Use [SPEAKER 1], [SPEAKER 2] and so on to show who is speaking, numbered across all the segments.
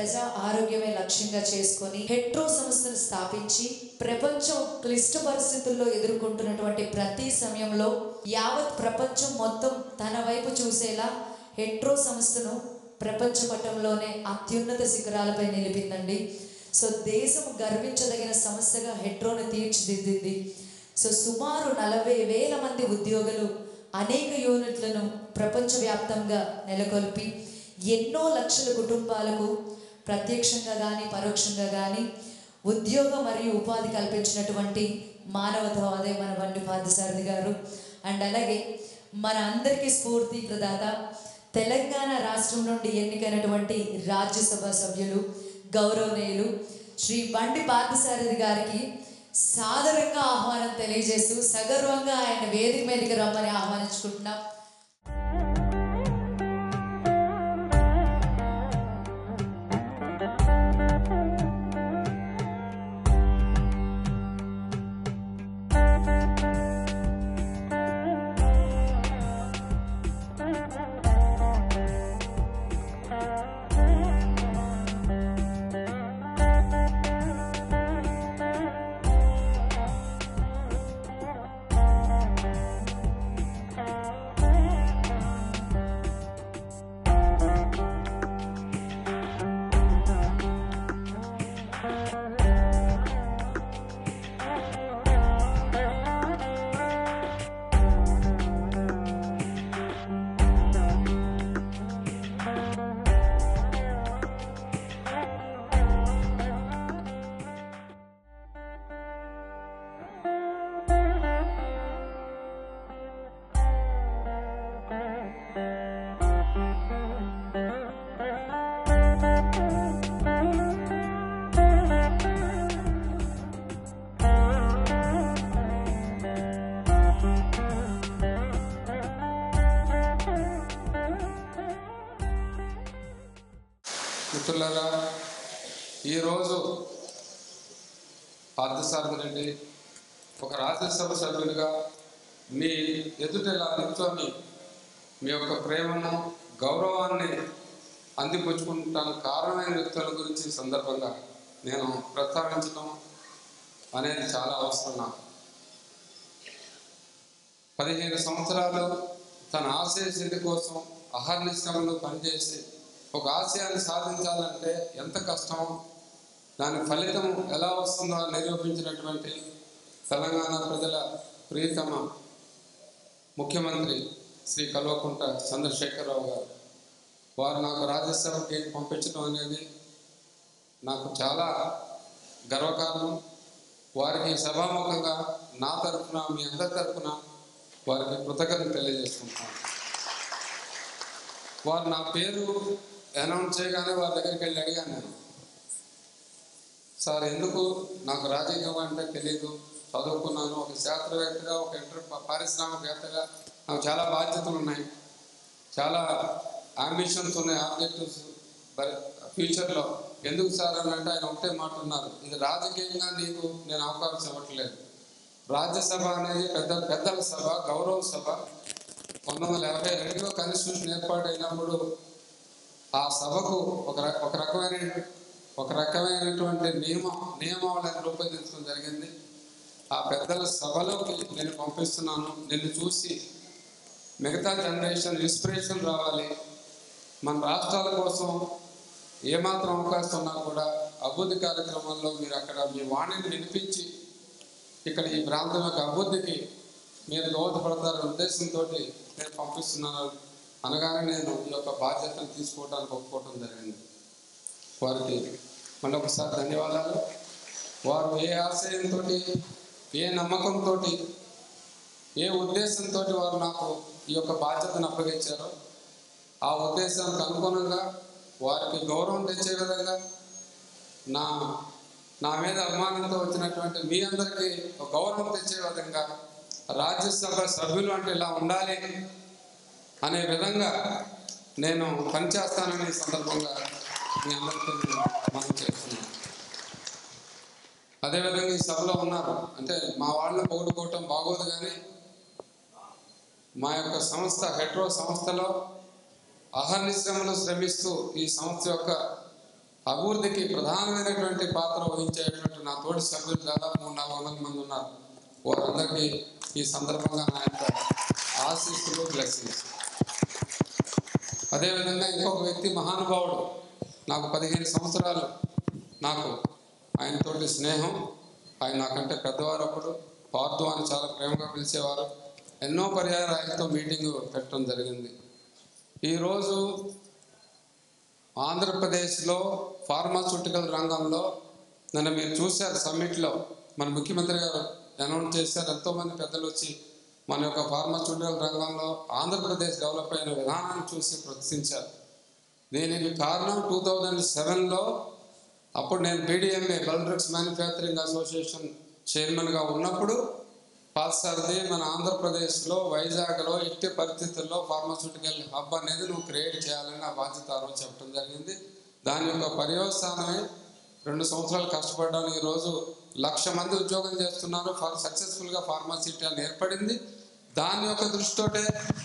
[SPEAKER 1] ప్రజా ఆరోగ్యమే లక్ష్యంగా చేసుకొని హెట్రో సంస్థను స్థాపించి ప్రపంచం క్లిష్ట పరిస్థితుల్లో ఎదుర్కొంటున్నటువంటి ప్రతి సమయంలో యావత్ ప్రపంచం మొత్తం తన వైపు చూసేలా హెట్రో సంస్థను ప్రపంచ పటంలోనే అత్యున్నత శిఖరాలపై నిలిపిందండి సో దేశం గర్వించదగిన సమస్యగా హెట్రోను తీర్చిదిద్దింది సో సుమారు నలభై వేల మంది ఉద్యోగులు అనేక యూనిట్లను ప్రపంచవ్యాప్తంగా నెలకొల్పి ఎన్నో లక్షల కుటుంబాలకు ప్రత్యక్షంగా కానీ పరోక్షంగా కానీ ఉద్యోగ మరియు ఉపాధి కల్పించినటువంటి మానవతావాదే మన బండి పార్థసారథి గారు అండ్ అలాగే మన అందరికీ స్ఫూర్తి ప్రదాత తెలంగాణ రాష్ట్రం నుండి ఎన్నికైనటువంటి రాజ్యసభ సభ్యులు గౌరవనీయులు శ్రీ బండి పార్థసారథి గారికి సాదరంగా ఆహ్వానం తెలియజేస్తూ సగర్వంగా ఆయన వేదిక మీదకి రమ్మని ఆహ్వానించుకుంటున్నాం
[SPEAKER 2] మిత్రులారా ఈరోజు పార్థసారథి రెడ్డి ఒక రాజ్యసభ సభ్యునిగా మీ ఎదుట ఇలా నిల్చొని మీ యొక్క ప్రేమను గౌరవాన్ని అందిపుచ్చుకుంటానికి కారణమైన వ్యక్తుల గురించి ఈ సందర్భంగా నేను ప్రస్తావించడం అనేది చాలా అవసరం నాకు పదిహేను సంవత్సరాలు తన ఆశయ సిద్ధి కోసం అహర్నిశ్రమలు పనిచేసి ఒక ఆశయాన్ని సాధించాలంటే ఎంత కష్టమో దాని ఫలితం ఎలా వస్తుందో నిరూపించినటువంటి తెలంగాణ ప్రజల ప్రియతమ ముఖ్యమంత్రి శ్రీ కల్వకుంట చంద్రశేఖరరావు గారు వారు నాకు రాజ్యసభకి పంపించడం అనేది నాకు చాలా గర్వకారణం వారికి సభాముఖంగా నా తరఫున మీ అందరి తరఫున వారికి కృతజ్ఞతలు తెలియజేసుకుంటాను వారు నా పేరు అనౌన్స్ చేయగానే వారి దగ్గరికి వెళ్ళి అడిగాను నేను సార్ ఎందుకు నాకు రాజకీయం అంటే తెలియదు చదువుకున్నాను ఒక శాస్త్రవేత్తగా ఒక ఇంటర్ పారిశ్రామికవేత్తగా నాకు చాలా బాధ్యతలు ఉన్నాయి చాలా అంబిషన్స్ ఉన్నాయి ఆబ్జెక్టివ్స్ ఫ్యూచర్లో ఎందుకు సార్ అని అంటే ఆయన ఒకటే మాట ఉన్నారు ఇది రాజకీయంగా నీకు నేను అవకాశం ఇవ్వట్లేదు రాజ్యసభ అనేది పెద్ద పెద్దల సభ గౌరవ సభ పంతొమ్మిది వందల యాభై రెండులో కాన్స్టిట్యూషన్ ఏర్పాటైనప్పుడు ఆ సభకు ఒక ర- ఒక రకమైన ఒక రకమైనటువంటి నియమ నియమావళిని రూపొందించడం జరిగింది ఆ పెద్దల సభలోకి నేను పంపిస్తున్నాను నిన్ను చూసి మిగతా జనరేషన్ ఇన్స్పిరేషన్ రావాలి మన రాష్ట్రాల కోసం ఏమాత్రం అవకాశం ఉన్నా కూడా అభివృద్ధి కార్యక్రమాల్లో మీరు అక్కడ మీ వాణిని వినిపించి ఇక్కడ ఈ ప్రాంతం యొక్క అభివృద్ధికి మీరు దోహదపడతారనే ఉద్దేశంతో నేను పంపిస్తున్నాను అనగానే నేను ఈ యొక్క బాధ్యతను తీసుకోవడానికి ఒప్పుకోవడం జరిగింది వారికి మళ్ళీ ఒకసారి ధన్యవాదాలు వారు ఏ ఆశయంతో ఏ నమ్మకంతో ఏ ఉద్దేశంతో వారు నాకు ఈ యొక్క బాధ్యతను అప్పగించారో ఆ ఉద్దేశానికి అనుగుణంగా వారికి గౌరవం తెచ్చే విధంగా నా నా మీద అభిమానంతో వచ్చినటువంటి మీ అందరికీ ఒక గౌరవం తెచ్చే విధంగా రాజ్యసభ సభ్యులు అంటే ఇలా ఉండాలి అనే విధంగా నేను పనిచేస్తానని ఈ సందర్భంగా మీ అందరికీ నేను మనం చేస్తున్నాను అదేవిధంగా ఈ సభలో ఉన్నారు అంటే మా వాళ్ళని పొగుడుకోవటం బాగోదు కానీ మా యొక్క సంస్థ హెట్రో సంస్థలో అహర్నిశ్రమలు శ్రమిస్తూ ఈ సంస్థ యొక్క అభివృద్ధికి ప్రధానమైనటువంటి పాత్ర వహించేటువంటి నా తోటి సభ్యులు దాదాపు మూడు నాలుగు వందల మంది ఉన్నారు వారందరికీ ఈ సందర్భంగా నా యొక్క ఆశీస్సులు బ్లెస్సింగ్స్ అదేవిధంగా ఇంకొక వ్యక్తి మహానుభావుడు నాకు పదిహేను సంవత్సరాలు నాకు ఆయనతోటి స్నేహం ఆయన నాకంటే పెద్దవారు అప్పుడు పార్దు అని చాలా ప్రేమగా పిలిచేవారు ఎన్నో పర్యాయాలు ఆయనతో మీటింగ్ పెట్టడం జరిగింది ఈరోజు ఆంధ్రప్రదేశ్లో ఫార్మాస్యూటికల్ రంగంలో నన్ను మీరు చూశారు సమ్మిట్లో మన ముఖ్యమంత్రి గారు అనౌన్స్ చేశారు ఎంతోమంది పెద్దలు వచ్చి మన యొక్క ఫార్మాస్యూటికల్ రంగంలో ఆంధ్రప్రదేశ్ డెవలప్ అయిన విధానాన్ని చూసి ప్రదర్శించారు దీనికి కారణం టూ థౌజండ్ సెవెన్లో అప్పుడు నేను BDMA bulk drugs manufacturing association చైర్మన్గా ఉన్నప్పుడు పాస్సార్ది మన ఆంధ్రప్రదేశ్లో వైజాగ్లో ఎట్టి పరిస్థితుల్లో ఫార్మాస్యూటికల్ హబ్ అనేది నువ్వు క్రియేట్ చేయాలని నా బాధ్యత ఆ రోజు చెప్పడం జరిగింది దాని యొక్క పర్యవసానమే రెండు సంవత్సరాలు కష్టపడ్డాను ఈరోజు లక్ష మంది ఉద్యోగం చేస్తున్నారు ఫార్ సక్సెస్ఫుల్గా ఫార్మాసిటీ అని ఏర్పడింది దాని యొక్క దృష్టితోటే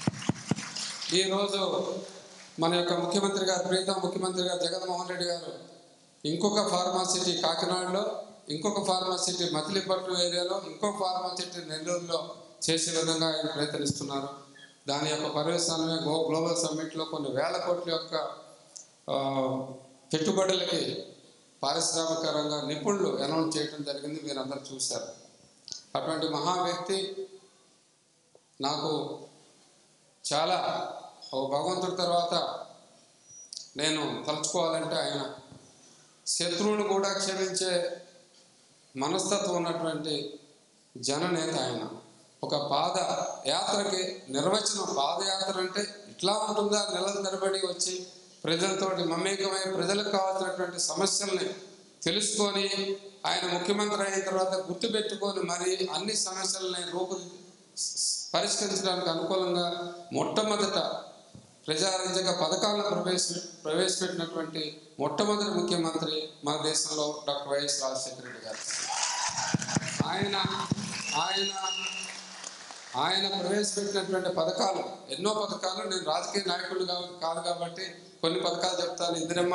[SPEAKER 2] ఈరోజు మన యొక్క ముఖ్యమంత్రి గారు ప్రీతం ముఖ్యమంత్రి గారు జగన్మోహన్ రెడ్డి గారు ఇంకొక ఫార్మాసిటీ కాకినాడలో ఇంకొక ఫార్మాసిటీ మచిలీపట్నం ఏరియాలో ఇంకొక ఫార్మాసిటీ నెల్లూరులో చేసే విధంగా ఆయన ప్రయత్నిస్తున్నారు దాని యొక్క పర్యవసానమే గో గ్లోబల్ సమ్మిట్లో కొన్ని వేల కోట్ల యొక్క ఆ, పెట్టుబడులకి పారిశ్రామిక రంగ నిపుణులు అనౌన్స్ చేయడం జరిగింది మీరు అందరూ చూశారు అటువంటి మహా వ్యక్తి నాకు చాలా ఒక భగవంతుడి తర్వాత నేను తలుచుకోవాలంటే ఆయన శత్రువును కూడా క్షమించే మనస్తత్వం ఉన్నటువంటి జననేత ఆయన ఒక పాద యాత్రకి నిర్వచనం పాదయాత్ర అంటే ఇట్లా ఉంటుందా నెలల తరబడి వచ్చి ప్రజలతోటి మమేకమై ప్రజలకు కావాల్సినటువంటి సమస్యల్ని తెలుసుకొని ఆయన ముఖ్యమంత్రి అయిన తర్వాత గుర్తుపెట్టుకొని మరి అన్ని సమస్యలని రూపు పరిష్కరించడానికి అనుకూలంగా మొట్టమొదట ప్రజారంజక పథకాలను ప్రవేశ ప్రవేశపెట్టినటువంటి మొట్టమొదటి ముఖ్యమంత్రి మన దేశంలో డాక్టర్ వైఎస్ రాజశేఖర రెడ్డి గారు ఆయన ఆయన ఆయన ప్రవేశపెట్టినటువంటి పథకాలు ఎన్నో పథకాలు నేను రాజకీయ నాయకుడు కా- కాదు కాబట్టి కొన్ని పథకాలు చెప్తాను ఇందిరమ్మ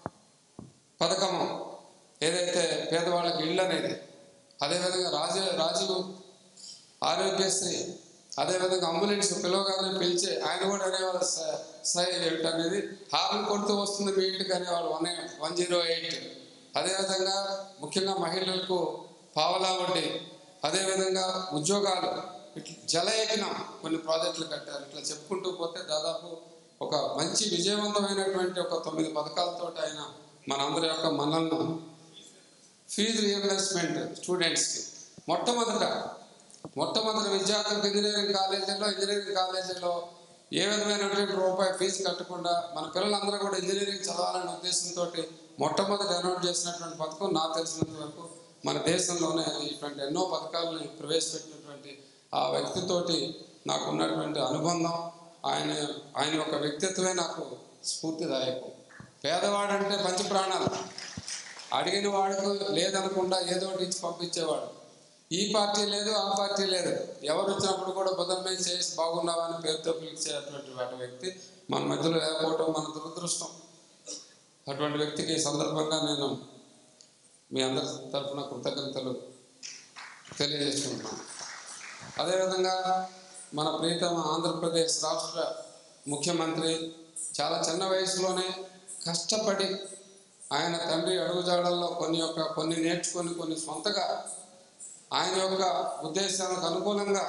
[SPEAKER 2] పథకము ఏదైతే పేదవాళ్ళకి ఇళ్ళు అనేది అదేవిధంగా రాజు రాజు ఆరోగ్యశ్రీ అదేవిధంగా అంబులెన్స్ పిలవగానే పిలిచి ఆయన కూడా అనేవాళ్ళు స- సై ఏమిటి అనేది హార్న్ కొడుతూ వస్తుంది మీ ఇంటికి అనేవాళ్ళు వన్ వన్ జీరో ఎయిట్ అదేవిధంగా ముఖ్యంగా మహిళలకు పావలా వడ్డీ అదేవిధంగా ఉద్యోగాలు ఇట్లా జలయజ్ఞం కొన్ని ప్రాజెక్టులు కట్టారు ఇట్లా చెప్పుకుంటూ పోతే దాదాపు ఒక మంచి విజయవంతమైనటువంటి ఒక తొమ్మిది పథకాలతో ఆయన మనందరి యొక్క మనల్ని ఫీజు రియంబర్స్మెంట్ స్టూడెంట్స్కి మొట్టమొదట మొట్టమొదటి విద్యార్థులకు ఇంజనీరింగ్ కాలేజీలో ఇంజనీరింగ్ కాలేజీలో ఏ విధమైనటువంటి రూపాయి ఫీజు కట్టకుండా మన పిల్లలందరూ కూడా ఇంజనీరింగ్ చదవాలనే ఉద్దేశంతో మొట్టమొదటి అనౌన్స్ చేసినటువంటి పథకం నాకు తెలిసినంత వరకు మన దేశంలోనే ఇటువంటి ఎన్నో పథకాలను ప్రవేశపెట్టినటువంటి ఆ వ్యక్తితోటి నాకు ఉన్నటువంటి అనుబంధం ఆయన ఆయన యొక్క వ్యక్తిత్వమే నాకు స్ఫూర్తిదాయకం పేదవాడంటే పంచ ప్రాణాలు అడిగిన వాడికి లేదనకుండా ఏదో ఒకటి ఇచ్చి పంపించేవాడు ఈ పార్టీ లేదు ఆ పార్టీ లేదు ఎవరు వచ్చినప్పుడు కూడా బుధం మీద చేసి బాగున్నావా అని పేరుతో పిలిచేటువంటి వాటి వ్యక్తి మన మధ్యలో లేకపోవటం మన దురదృష్టం అటువంటి వ్యక్తికి ఈ సందర్భంగా నేను మీ అందరి తరఫున కృతజ్ఞతలు తెలియజేస్తున్నాను అదేవిధంగా మన ప్రీతమ ఆంధ్రప్రదేశ్ రాష్ట్ర ముఖ్యమంత్రి చాలా చిన్న వయసులోనే కష్టపడి ఆయన తండ్రి అడుగుజాడల్లో కొన్ని యొక్క కొన్ని నేర్చుకొని కొన్ని సొంతగా ఆయన యొక్క ఉద్దేశాలకు అనుకూలంగా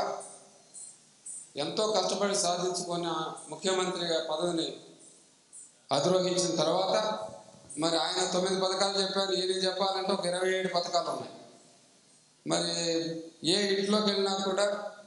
[SPEAKER 2] ఎంతో కష్టపడి సాధించుకున్న ముఖ్యమంత్రిగా పదవిని అధిరోహించిన తర్వాత మరి ఆయన తొమ్మిది పథకాలు చెప్పారు ఏది చెప్పాలంటే ఒక ఇరవై ఏడు పథకాలు ఉన్నాయి మరి ఏ ఇంట్లోకి వెళ్ళినా కూడా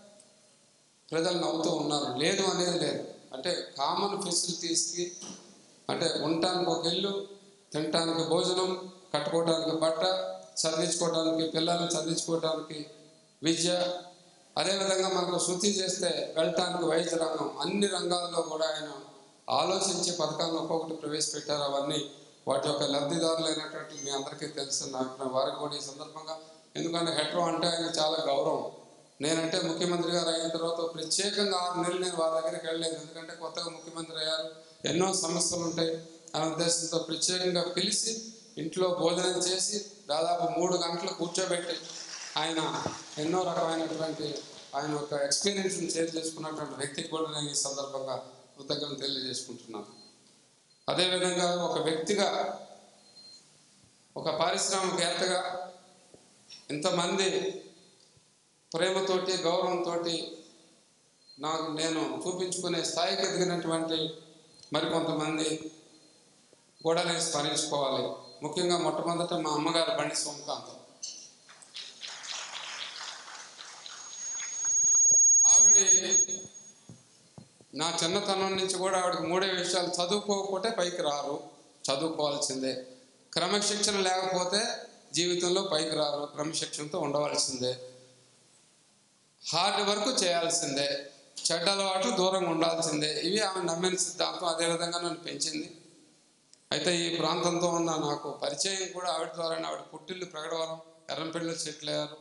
[SPEAKER 2] ప్రజలు నవ్వుతూ ఉన్నారు లేదు అనేది లేదు అంటే కామన్ ఫెసిలిటీస్కి అంటే ఉండటానికి ఒక ఇల్లు తినటానికి భోజనం కట్టుకోవడానికి బట్ట చదివించుకోవడానికి పిల్లల్ని చదివించుకోవడానికి విద్య అదేవిధంగా మనకు శుద్ధి చేస్తే వెళ్ళటానికి వైద్య రంగం అన్ని రంగాల్లో కూడా ఆయన ఆలోచించి పథకాలను ఒక్కొక్కటి ప్రవేశపెట్టారు అవన్నీ వాటి యొక్క లబ్ధిదారులైనటువంటి మీ అందరికీ తెలుసు నాకు వారికి కూడా ఈ సందర్భంగా ఎందుకంటే హెట్రో అంటే ఆయన చాలా గౌరవం నేనంటే ముఖ్యమంత్రి గారు అయిన తర్వాత ప్రత్యేకంగా ఆరు నెలలు నేను వారి దగ్గరికి వెళ్ళలేదు ఎందుకంటే కొత్తగా ముఖ్యమంత్రి అయ్యారు ఎన్నో సమస్యలు ఉంటాయి అనే ఉద్దేశంతో ప్రత్యేకంగా పిలిచి ఇంట్లో భోజనం చేసి దాదాపు మూడు గంటలు కూర్చోబెట్టి ఆయన ఎన్నో రకమైనటువంటి ఆయన యొక్క ఎక్స్పీరియన్స్ని షేర్ చేసుకున్నటువంటి వ్యక్తికి కూడా నేను ఈ సందర్భంగా కృతజ్ఞతలు తెలియజేసుకుంటున్నాను అదేవిధంగా ఒక వ్యక్తిగా ఒక పారిశ్రామికవేత్తగా ఇంతమంది ప్రేమతోటి గౌరవంతో నాకు నేను చూపించుకునే స్థాయికి ఎదిగినటువంటి మరికొంతమంది కూడా నేను స్మరించుకోవాలి ముఖ్యంగా మొట్టమొదట మా అమ్మగారు బండి సోమకాంతం ఆవిడ నా చిన్నతనం నుంచి కూడా ఆవిడకి మూడే విషయాలు చదువుకోకపోతే పైకి రారు చదువుకోవాల్సిందే క్రమశిక్షణ లేకపోతే జీవితంలో పైకి రారు క్రమశిక్షణతో ఉండవలసిందే హార్డ్ వర్క్ చేయాల్సిందే చెడ్డ అలవాట్లు దూరంగా ఉండాల్సిందే ఇవి ఆమె నమ్మిన సిద్ధాంతం అదేవిధంగా నన్ను పెంచింది అయితే ఈ ప్రాంతంతో ఉన్న నాకు పరిచయం కూడా ఆవిడ ద్వారానే ఆవిడ పుట్టిల్లు ప్రగడవరం ఎర్రంపల్లిలో సెటిల్ అయ్యారు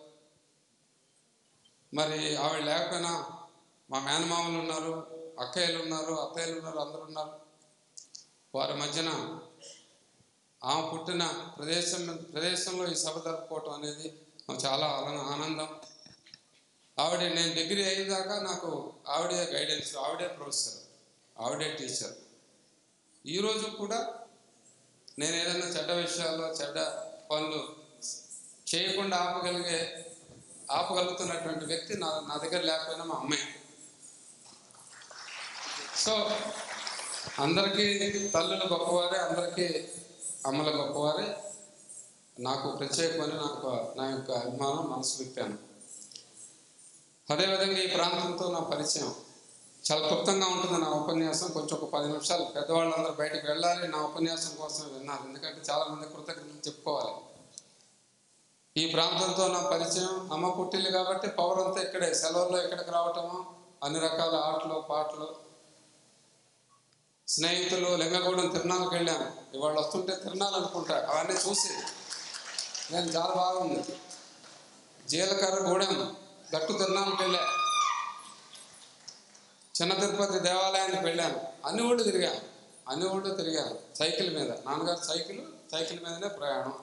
[SPEAKER 2] మరి ఆవిడ లేకపోయినా మా మేనమామలు ఉన్నారు అక్కయ్యలు ఉన్నారు అత్తయ్యలు ఉన్నారు అందరూ ఉన్నారు వారి మధ్యన ఆమె పుట్టిన ప్రదేశం ప్రదేశంలో ఈ సభ జరుపుకోవటం అనేది నాకు చాలా ఆన- ఆనందం ఆవిడ నేను డిగ్రీ అయ్యేదాకా నాకు ఆవిడే గైడెన్స్ ఆవిడే ప్రొఫెసర్ ఆవిడే టీచర్ ఈరోజు కూడా నేను ఏదైనా చెడ్డ విషయాల్లో చెడ్డ పనులు చేయకుండా ఆపగలిగే ఆపగలుగుతున్నటువంటి వ్యక్తి నా నా దగ్గర లేకపోయినా మా అమ్మాయి సో అందరికీ తల్లులు గొప్పవారే అందరికీ అమ్మలు గొప్పవారే నాకు ప్రత్యేకమైన నాకు నా యొక్క అభిమానం మనసు విప్పాను అదేవిధంగా ఈ ప్రాంతంతో నా పరిచయం చాలా క్లుప్తంగా ఉంటుంది నా ఉపన్యాసం కొంచెం ఒక పది నిమిషాలు పెద్దవాళ్ళందరూ బయటకు వెళ్ళాలి నా ఉపన్యాసం కోసం విన్నారు ఎందుకంటే చాలా మంది కృతజ్ఞతలు చెప్పుకోవాలి ఈ ప్రాంతంతో నా పరిచయం అమ్మ పుట్టిల్లు కాబట్టి పవర్ అంతా ఇక్కడే సెలవుల్లో ఇక్కడికి రావటము అన్ని రకాల ఆటలు పాటలు స్నేహితులు లింగగూడెం తిరునాళ్ళకి వెళ్ళాను ఇవాళ వస్తుంటే తిరునాళ్ళు అనుకుంటా అవన్నీ చూసి నేను చాలా బాగుంది జీలకర్ర గూడెం గట్టు తిరునాళ్ళకి వెళ్ళా చిన్న తిరుపతి దేవాలయానికి వెళ్ళాను అన్ని ఊళ్ళు తిరిగాను అన్ని ఊళ్ళు తిరిగాను సైకిల్ మీద నాన్నగారు సైకిల్ సైకిల్ మీదనే ప్రయాణం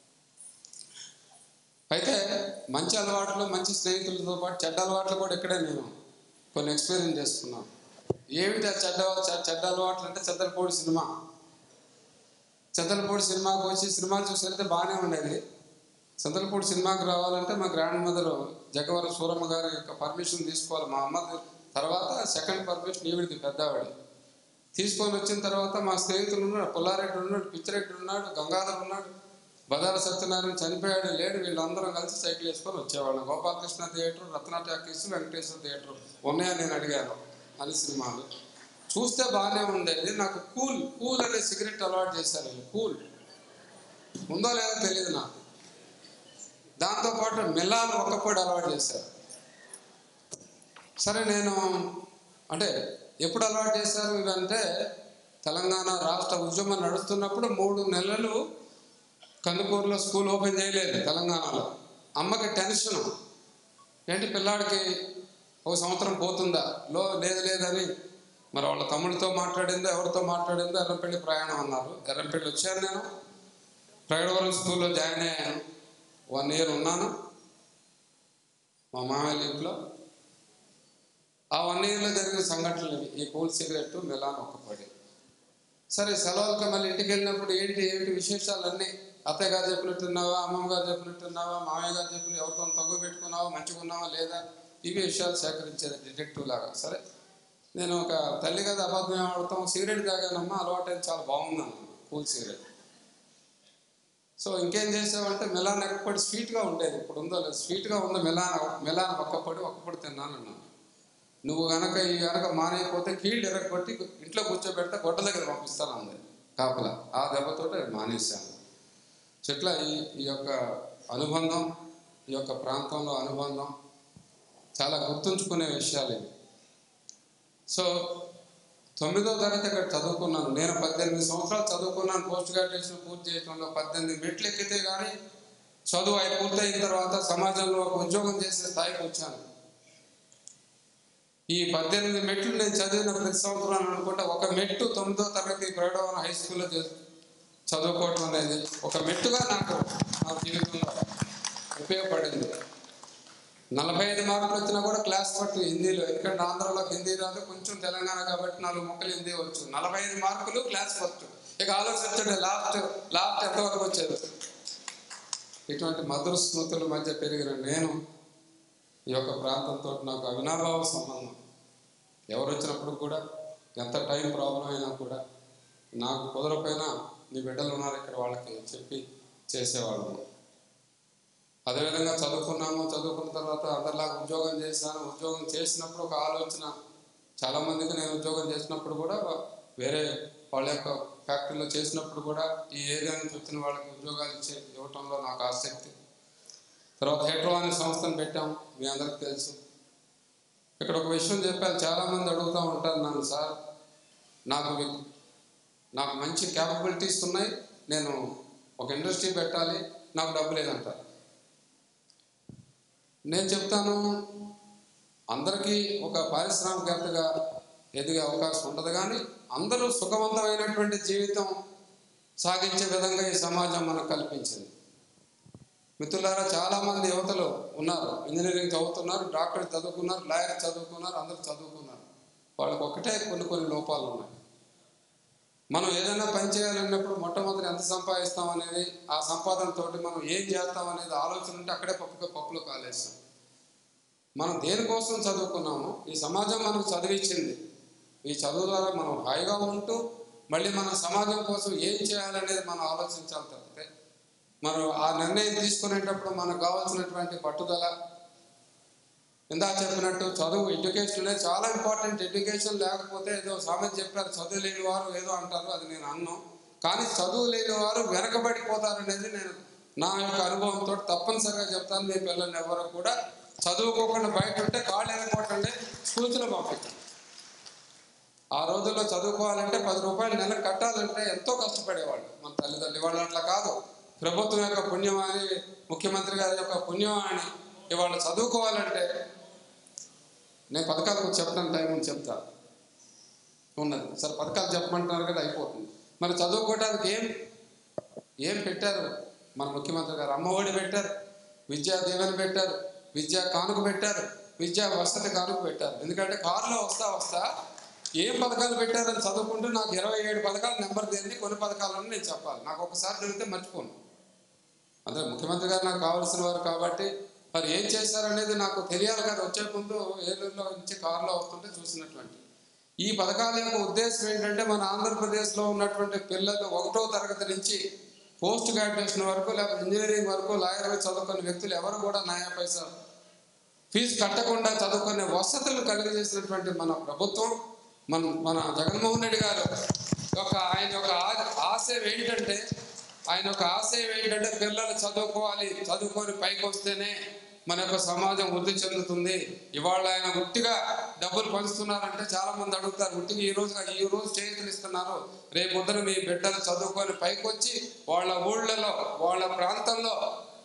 [SPEAKER 2] అయితే మంచి అలవాట్లు మంచి స్నేహితులతో పాటు చెడ్డ అలవాట్లు కూడా ఇక్కడే నేను కొన్ని ఎక్స్పీరియన్స్ చేసుకున్నాను ఏమిటి ఆ చెడ్డ చె- చెడ్డ అలవాట్లు అంటే చెద్దలపూడి సినిమా చెద్దలపూడి సినిమాకి వచ్చి సినిమాలు చూసి వెళ్తే బాగానే ఉండేది చెద్దలపూడి సినిమాకి రావాలంటే మా గ్రాండ్ మదర్ జగవరం సూరమ్మ గారి యొక్క పర్మిషన్ తీసుకోవాలి మా అమ్మ తర్వాత సెకండ్ పర్మిషన్ ఈవిడిది పెద్దవాడి తీసుకొని వచ్చిన తర్వాత మా స్నేహితులు ఉన్నాడు పుల్లారెడ్డి ఉన్నాడు పిచ్చిరెడ్డి ఉన్నాడు గంగాధర్ ఉన్నాడు బదార సత్యనారాయణ చనిపోయాడు లేడు వీళ్ళందరం కలిసి సైకిల్ వేసుకొని వచ్చేవాళ్ళం Gopalakrishna theatre Ratna talkies Venkateswara theatre ఉన్నాయని నేను అడిగాను అని సినిమాలు చూస్తే బాగానే ఉండేది నాకు కూల్ కూల్ అనే సిగరెట్ అలవాటు చేశారు వీళ్ళు కూల్ ఉందో లేదో తెలియదు నాకు దాంతోపాటు మిల్లాలు ఒక్కపొడి అలవాటు చేశారు సరే నేను అంటే ఎప్పుడు అలవాటు చేశారు ఇవంటే తెలంగాణ రాష్ట్ర ఉద్యమం నడుస్తున్నప్పుడు మూడు నెలలు కందుకూరులో స్కూల్ ఓపెన్ చేయలేదు తెలంగాణలో అమ్మకి టెన్షన్ ఏంటి పిల్లాడికి ఒక సంవత్సరం పోతుందా లో లేదు లేదని మరి వాళ్ళ తమ్ముడితో మాట్లాడిందో ఎవరితో మాట్లాడిందో ఎర్రంపల్లి ప్రయాణం అన్నారు ఎర్రంపల్లి వచ్చాను నేను ప్రగడవరం స్కూల్లో జాయిన్ అయ్యాను వన్ ఇయర్ ఉన్నాను మా మామయ్య ఇంట్లో ఆ వన్ ఇయర్లో జరిగిన సంఘటనలు ఇవి. ఈ కూల్ సిగరెట్ మిలాన్ ఒక్కపడి సరే సెలవులకి మళ్ళీ ఇంటికి వెళ్ళినప్పుడు ఏంటి ఏంటి విశేషాలన్నీ అత్తయ్య గారు చెప్పినట్టున్నావా అమ్మమ్మ గారు చెప్పినట్టున్నావా మామయ్య గారు చెప్పిన ఎవరితో తగ్గు పెట్టుకున్నావా మంచిగా ఉన్నావా లేదా ఇవి విషయాలు సేకరించేది డిటెక్టివ్ లాగా సరే నేను ఒక తల్లి కదా అబద్ధం ఏం ఆడతాం సిగరెట్ తాగానమ్మా అలవాటైంది చాలా బాగుందన్న కూల్ సిగరెట్ సో ఇంకేం చేసావంటే మెలాన్ ఎక్కపడి స్వీట్గా ఉండేది ఇప్పుడు ఉందో లేదు స్వీట్గా ఉంది మెలాన్ మెలాన్ ఒక్కపడి ఒక్కపడి తిన్నాను అన్నాను నువ్వు గనక ఈ గనక మానేయకపోతే కీళ్ళు ఎరగొట్టి ఇంట్లో కూర్చోబెడితే గొడ్డ దగ్గర పంపిస్తాను అంది కాపల ఆ దెబ్బతోటి మానేశాను సో ఇట్లా ఈ ఈ యొక్క అనుబంధం ఈ యొక్క ప్రాంతంలో అనుబంధం చాలా గుర్తుంచుకునే విషయాలు ఇవి సో తొమ్మిదో తరగతి అక్కడ చదువుకున్నాను నేను పద్దెనిమిది సంవత్సరాలు చదువుకున్నాను పోస్ట్ గ్రాడ్యుయేషన్ పూర్తి చేయడంలో పద్దెనిమిది మెట్లు ఎక్కితే కానీ చదువు అయి పూర్తయిన తర్వాత సమాజంలో ఒక ఉద్యోగం చేసే స్థాయికి వచ్చాను ఈ పద్దెనిమిది మెట్లు నేను చదివిన ప్రతి సంవత్సరం అని అనుకుంటే ఒక మెట్టు తొమ్మిదో తరగతి ప్రైడవన్ హై స్కూల్లో చే- చదువుకోవటం అనేది ఒక మెట్టుగా నాకు నా జీవితంలో ఉపయోగపడింది నలభై ఐదు మార్కులు వచ్చినా కూడా క్లాస్ పట్టు హిందీలో ఎందుకంటే ఆంధ్రలో హిందీ రాదు కొంచెం తెలంగాణ కాబట్టి నాలుగు మొక్కలు హిందీ వచ్చు నలభై ఐదు మార్కులు క్లాస్ ఫస్ట్ ఇక ఆలోచించండి లాస్ట్ లాస్ట్ ఎంతవరకు వచ్చేది ఇటువంటి మధుర స్మృతుల మధ్య పెరిగిన నేను ఈ యొక్క ప్రాంతంతో నాకు అవినాభావ సంబంధం ఎవరు వచ్చినప్పుడు కూడా ఎంత టైం ప్రాబ్లం అయినా కూడా నాకు కుదరపోయినా నీ బిడ్డలు ఉన్నారు ఇక్కడ వాళ్ళకి చెప్పి చేసేవాళ్ళము అదేవిధంగా చదువుకున్నాము చదువుకున్న తర్వాత అందరిలాగా ఉద్యోగం చేశాను ఉద్యోగం చేసినప్పుడు ఒక ఆలోచన చాలామందికి నేను ఉద్యోగం చేసినప్పుడు కూడా వేరే వాళ్ళ యొక్క ఫ్యాక్టరీలో చేసినప్పుడు కూడా ఈ ఏరియా నుంచి వచ్చిన వాళ్ళకి ఉద్యోగాలు ఇచ్చే ఇవ్వటంలో నాకు ఆసక్తి తర్వాత హెడ్రో అనే సంస్థను పెట్టాం మీ అందరికి తెలుసు ఇక్కడ ఒక విషయం చెప్పాను చాలామంది అడుగుతూ ఉంటారు నన్ను సార్ నాకు వి- నాకు మంచి క్యాపబిలిటీస్ ఉన్నాయి నేను ఒక ఇండస్ట్రీ పెట్టాలి నాకు డబ్బు లేదంటారు నేను చెప్తాను అందరికీ ఒక పారిశ్రామికవేత్తగా ఎదిగే అవకాశం ఉండదు కానీ అందరూ సుఖవంతమైనటువంటి జీవితం సాగించే విధంగా ఈ సమాజం మనకు కల్పించింది మిత్రులారా చాలామంది యువతలు ఉన్నారు ఇంజనీరింగ్ చదువుతున్నారు డాక్టర్ చదువుకున్నారు లాయర్ చదువుకున్నారు అందరూ చదువుకున్నారు వాళ్ళకి ఒకటే కొన్ని కొన్ని లోపాలు ఉన్నాయి మనం ఏదైనా పని చేయాలన్నప్పుడు మొట్టమొదటి ఎంత సంపాదిస్తాం అనేది ఆ సంపాదనతోటి మనం ఏం చేస్తాం అనేది ఆలోచన ఉంటే అక్కడే పప్పు పప్పులో కాలేస్తాం మనం దేనికోసం చదువుకున్నామో ఈ సమాజం మనకు చదివించింది ఈ చదువు ద్వారా మనం హాయిగా ఉంటూ మళ్ళీ మన సమాజం కోసం ఏం చేయాలనేది మనం ఆలోచించాలి తప్పితే మనం ఆ నిర్ణయం తీసుకునేటప్పుడు మనకు కావాల్సినటువంటి పట్టుదల ఇందా చెప్పినట్టు చదువు ఎడ్యుకేషన్ అనేది చాలా ఇంపార్టెంట్ ఎడ్యుకేషన్ లేకపోతే ఏదో సామెత చెప్పారు చదువు లేని వారు ఏదో అంటారు అది నేను అన్నాను కానీ చదువు లేని వారు వెనకబడిపోతారు అనేది నేను నా యొక్క అనుభవంతో తప్పనిసరిగా చెప్తాను మీ పిల్లల్ని ఎవరు కూడా చదువుకోకుండా బయట ఉంటే కాళ్ళు వెనకొట్టండి స్కూల్స్లో పంపించండి ఆ రోజుల్లో చదువుకోవాలంటే పది రూపాయలు నెల కట్టాలంటే ఎంతో కష్టపడేవాళ్ళు మన తల్లిదండ్రులు ఇవాళ అట్లా కాదు ప్రభుత్వం యొక్క పుణ్యం అని ముఖ్యమంత్రి గారి యొక్క పుణ్యం అని ఇవాళ చదువుకోవాలంటే నేను పథకాల గురించి చెప్పడానికి టైం ఉంది చెప్తా ఉన్నది సరే పథకాలు చెప్పమంటున్నారు కదా అయిపోతుంది మరి చదువుకోవడానికి ఏం ఏం పెట్టారు మన ముఖ్యమంత్రి గారు అమ్మఒడి పెట్టారు విద్యా దీవెన పెట్టారు విద్యా కానుక పెట్టారు విద్యా వసతి కానుక పెట్టారు ఎందుకంటే కారులో వస్తా వస్తా ఏం పథకాలు పెట్టారని చదువుకుంటూ నాకు ఇరవై ఏడు పథకాలు నెంబర్ దేన్ని కొన్ని పథకాలను నేను చెప్పాలి నాకు ఒకసారి జరిగితే మర్చిపోను అంటే ముఖ్యమంత్రి గారు నాకు కావాల్సిన వారు కాబట్టి మరి ఏం చేశారనేది నాకు తెలియాలి కదా వచ్చే ముందు ఏలూరులో నుంచి కారులో వస్తుంటే చూసినటువంటి ఈ పథకాల యొక్క ఉద్దేశం ఏంటంటే మన ఆంధ్రప్రదేశ్లో ఉన్నటువంటి పిల్లలు ఒకటో తరగతి నుంచి పోస్ట్ గ్రాడ్యుయేషన్ వరకు లేకపోతే ఇంజనీరింగ్ వరకు లాయర్ చదువుకున్న వ్యక్తులు ఎవరు కూడా నయా పైసా ఫీజు కట్టకుండా చదువుకునే వసతులు కలిగజేసినటువంటి మన ప్రభుత్వం మన మన జగన్మోహన్ రెడ్డి గారు యొక్క ఆయన యొక్క ఆ- ఆశయం ఏంటంటే ఆయన యొక్క ఆశయం ఏంటంటే పిల్లలు చదువుకోవాలి చదువుకొని పైకి వస్తేనే మన యొక్క సమాజం వృద్ధి చెందుతుంది ఇవాళ ఆయన ఉట్టిగా డబ్బులు పంచుతున్నారంటే చాలా మంది అడుగుతారు ఉట్టిగా ఈ రోజు ఈ రోజు చేతులు ఇస్తున్నారు రేపు పొద్దున మీ బిడ్డలు చదువుకొని పైకి వచ్చి వాళ్ళ ఊళ్ళలో వాళ్ళ ప్రాంతంలో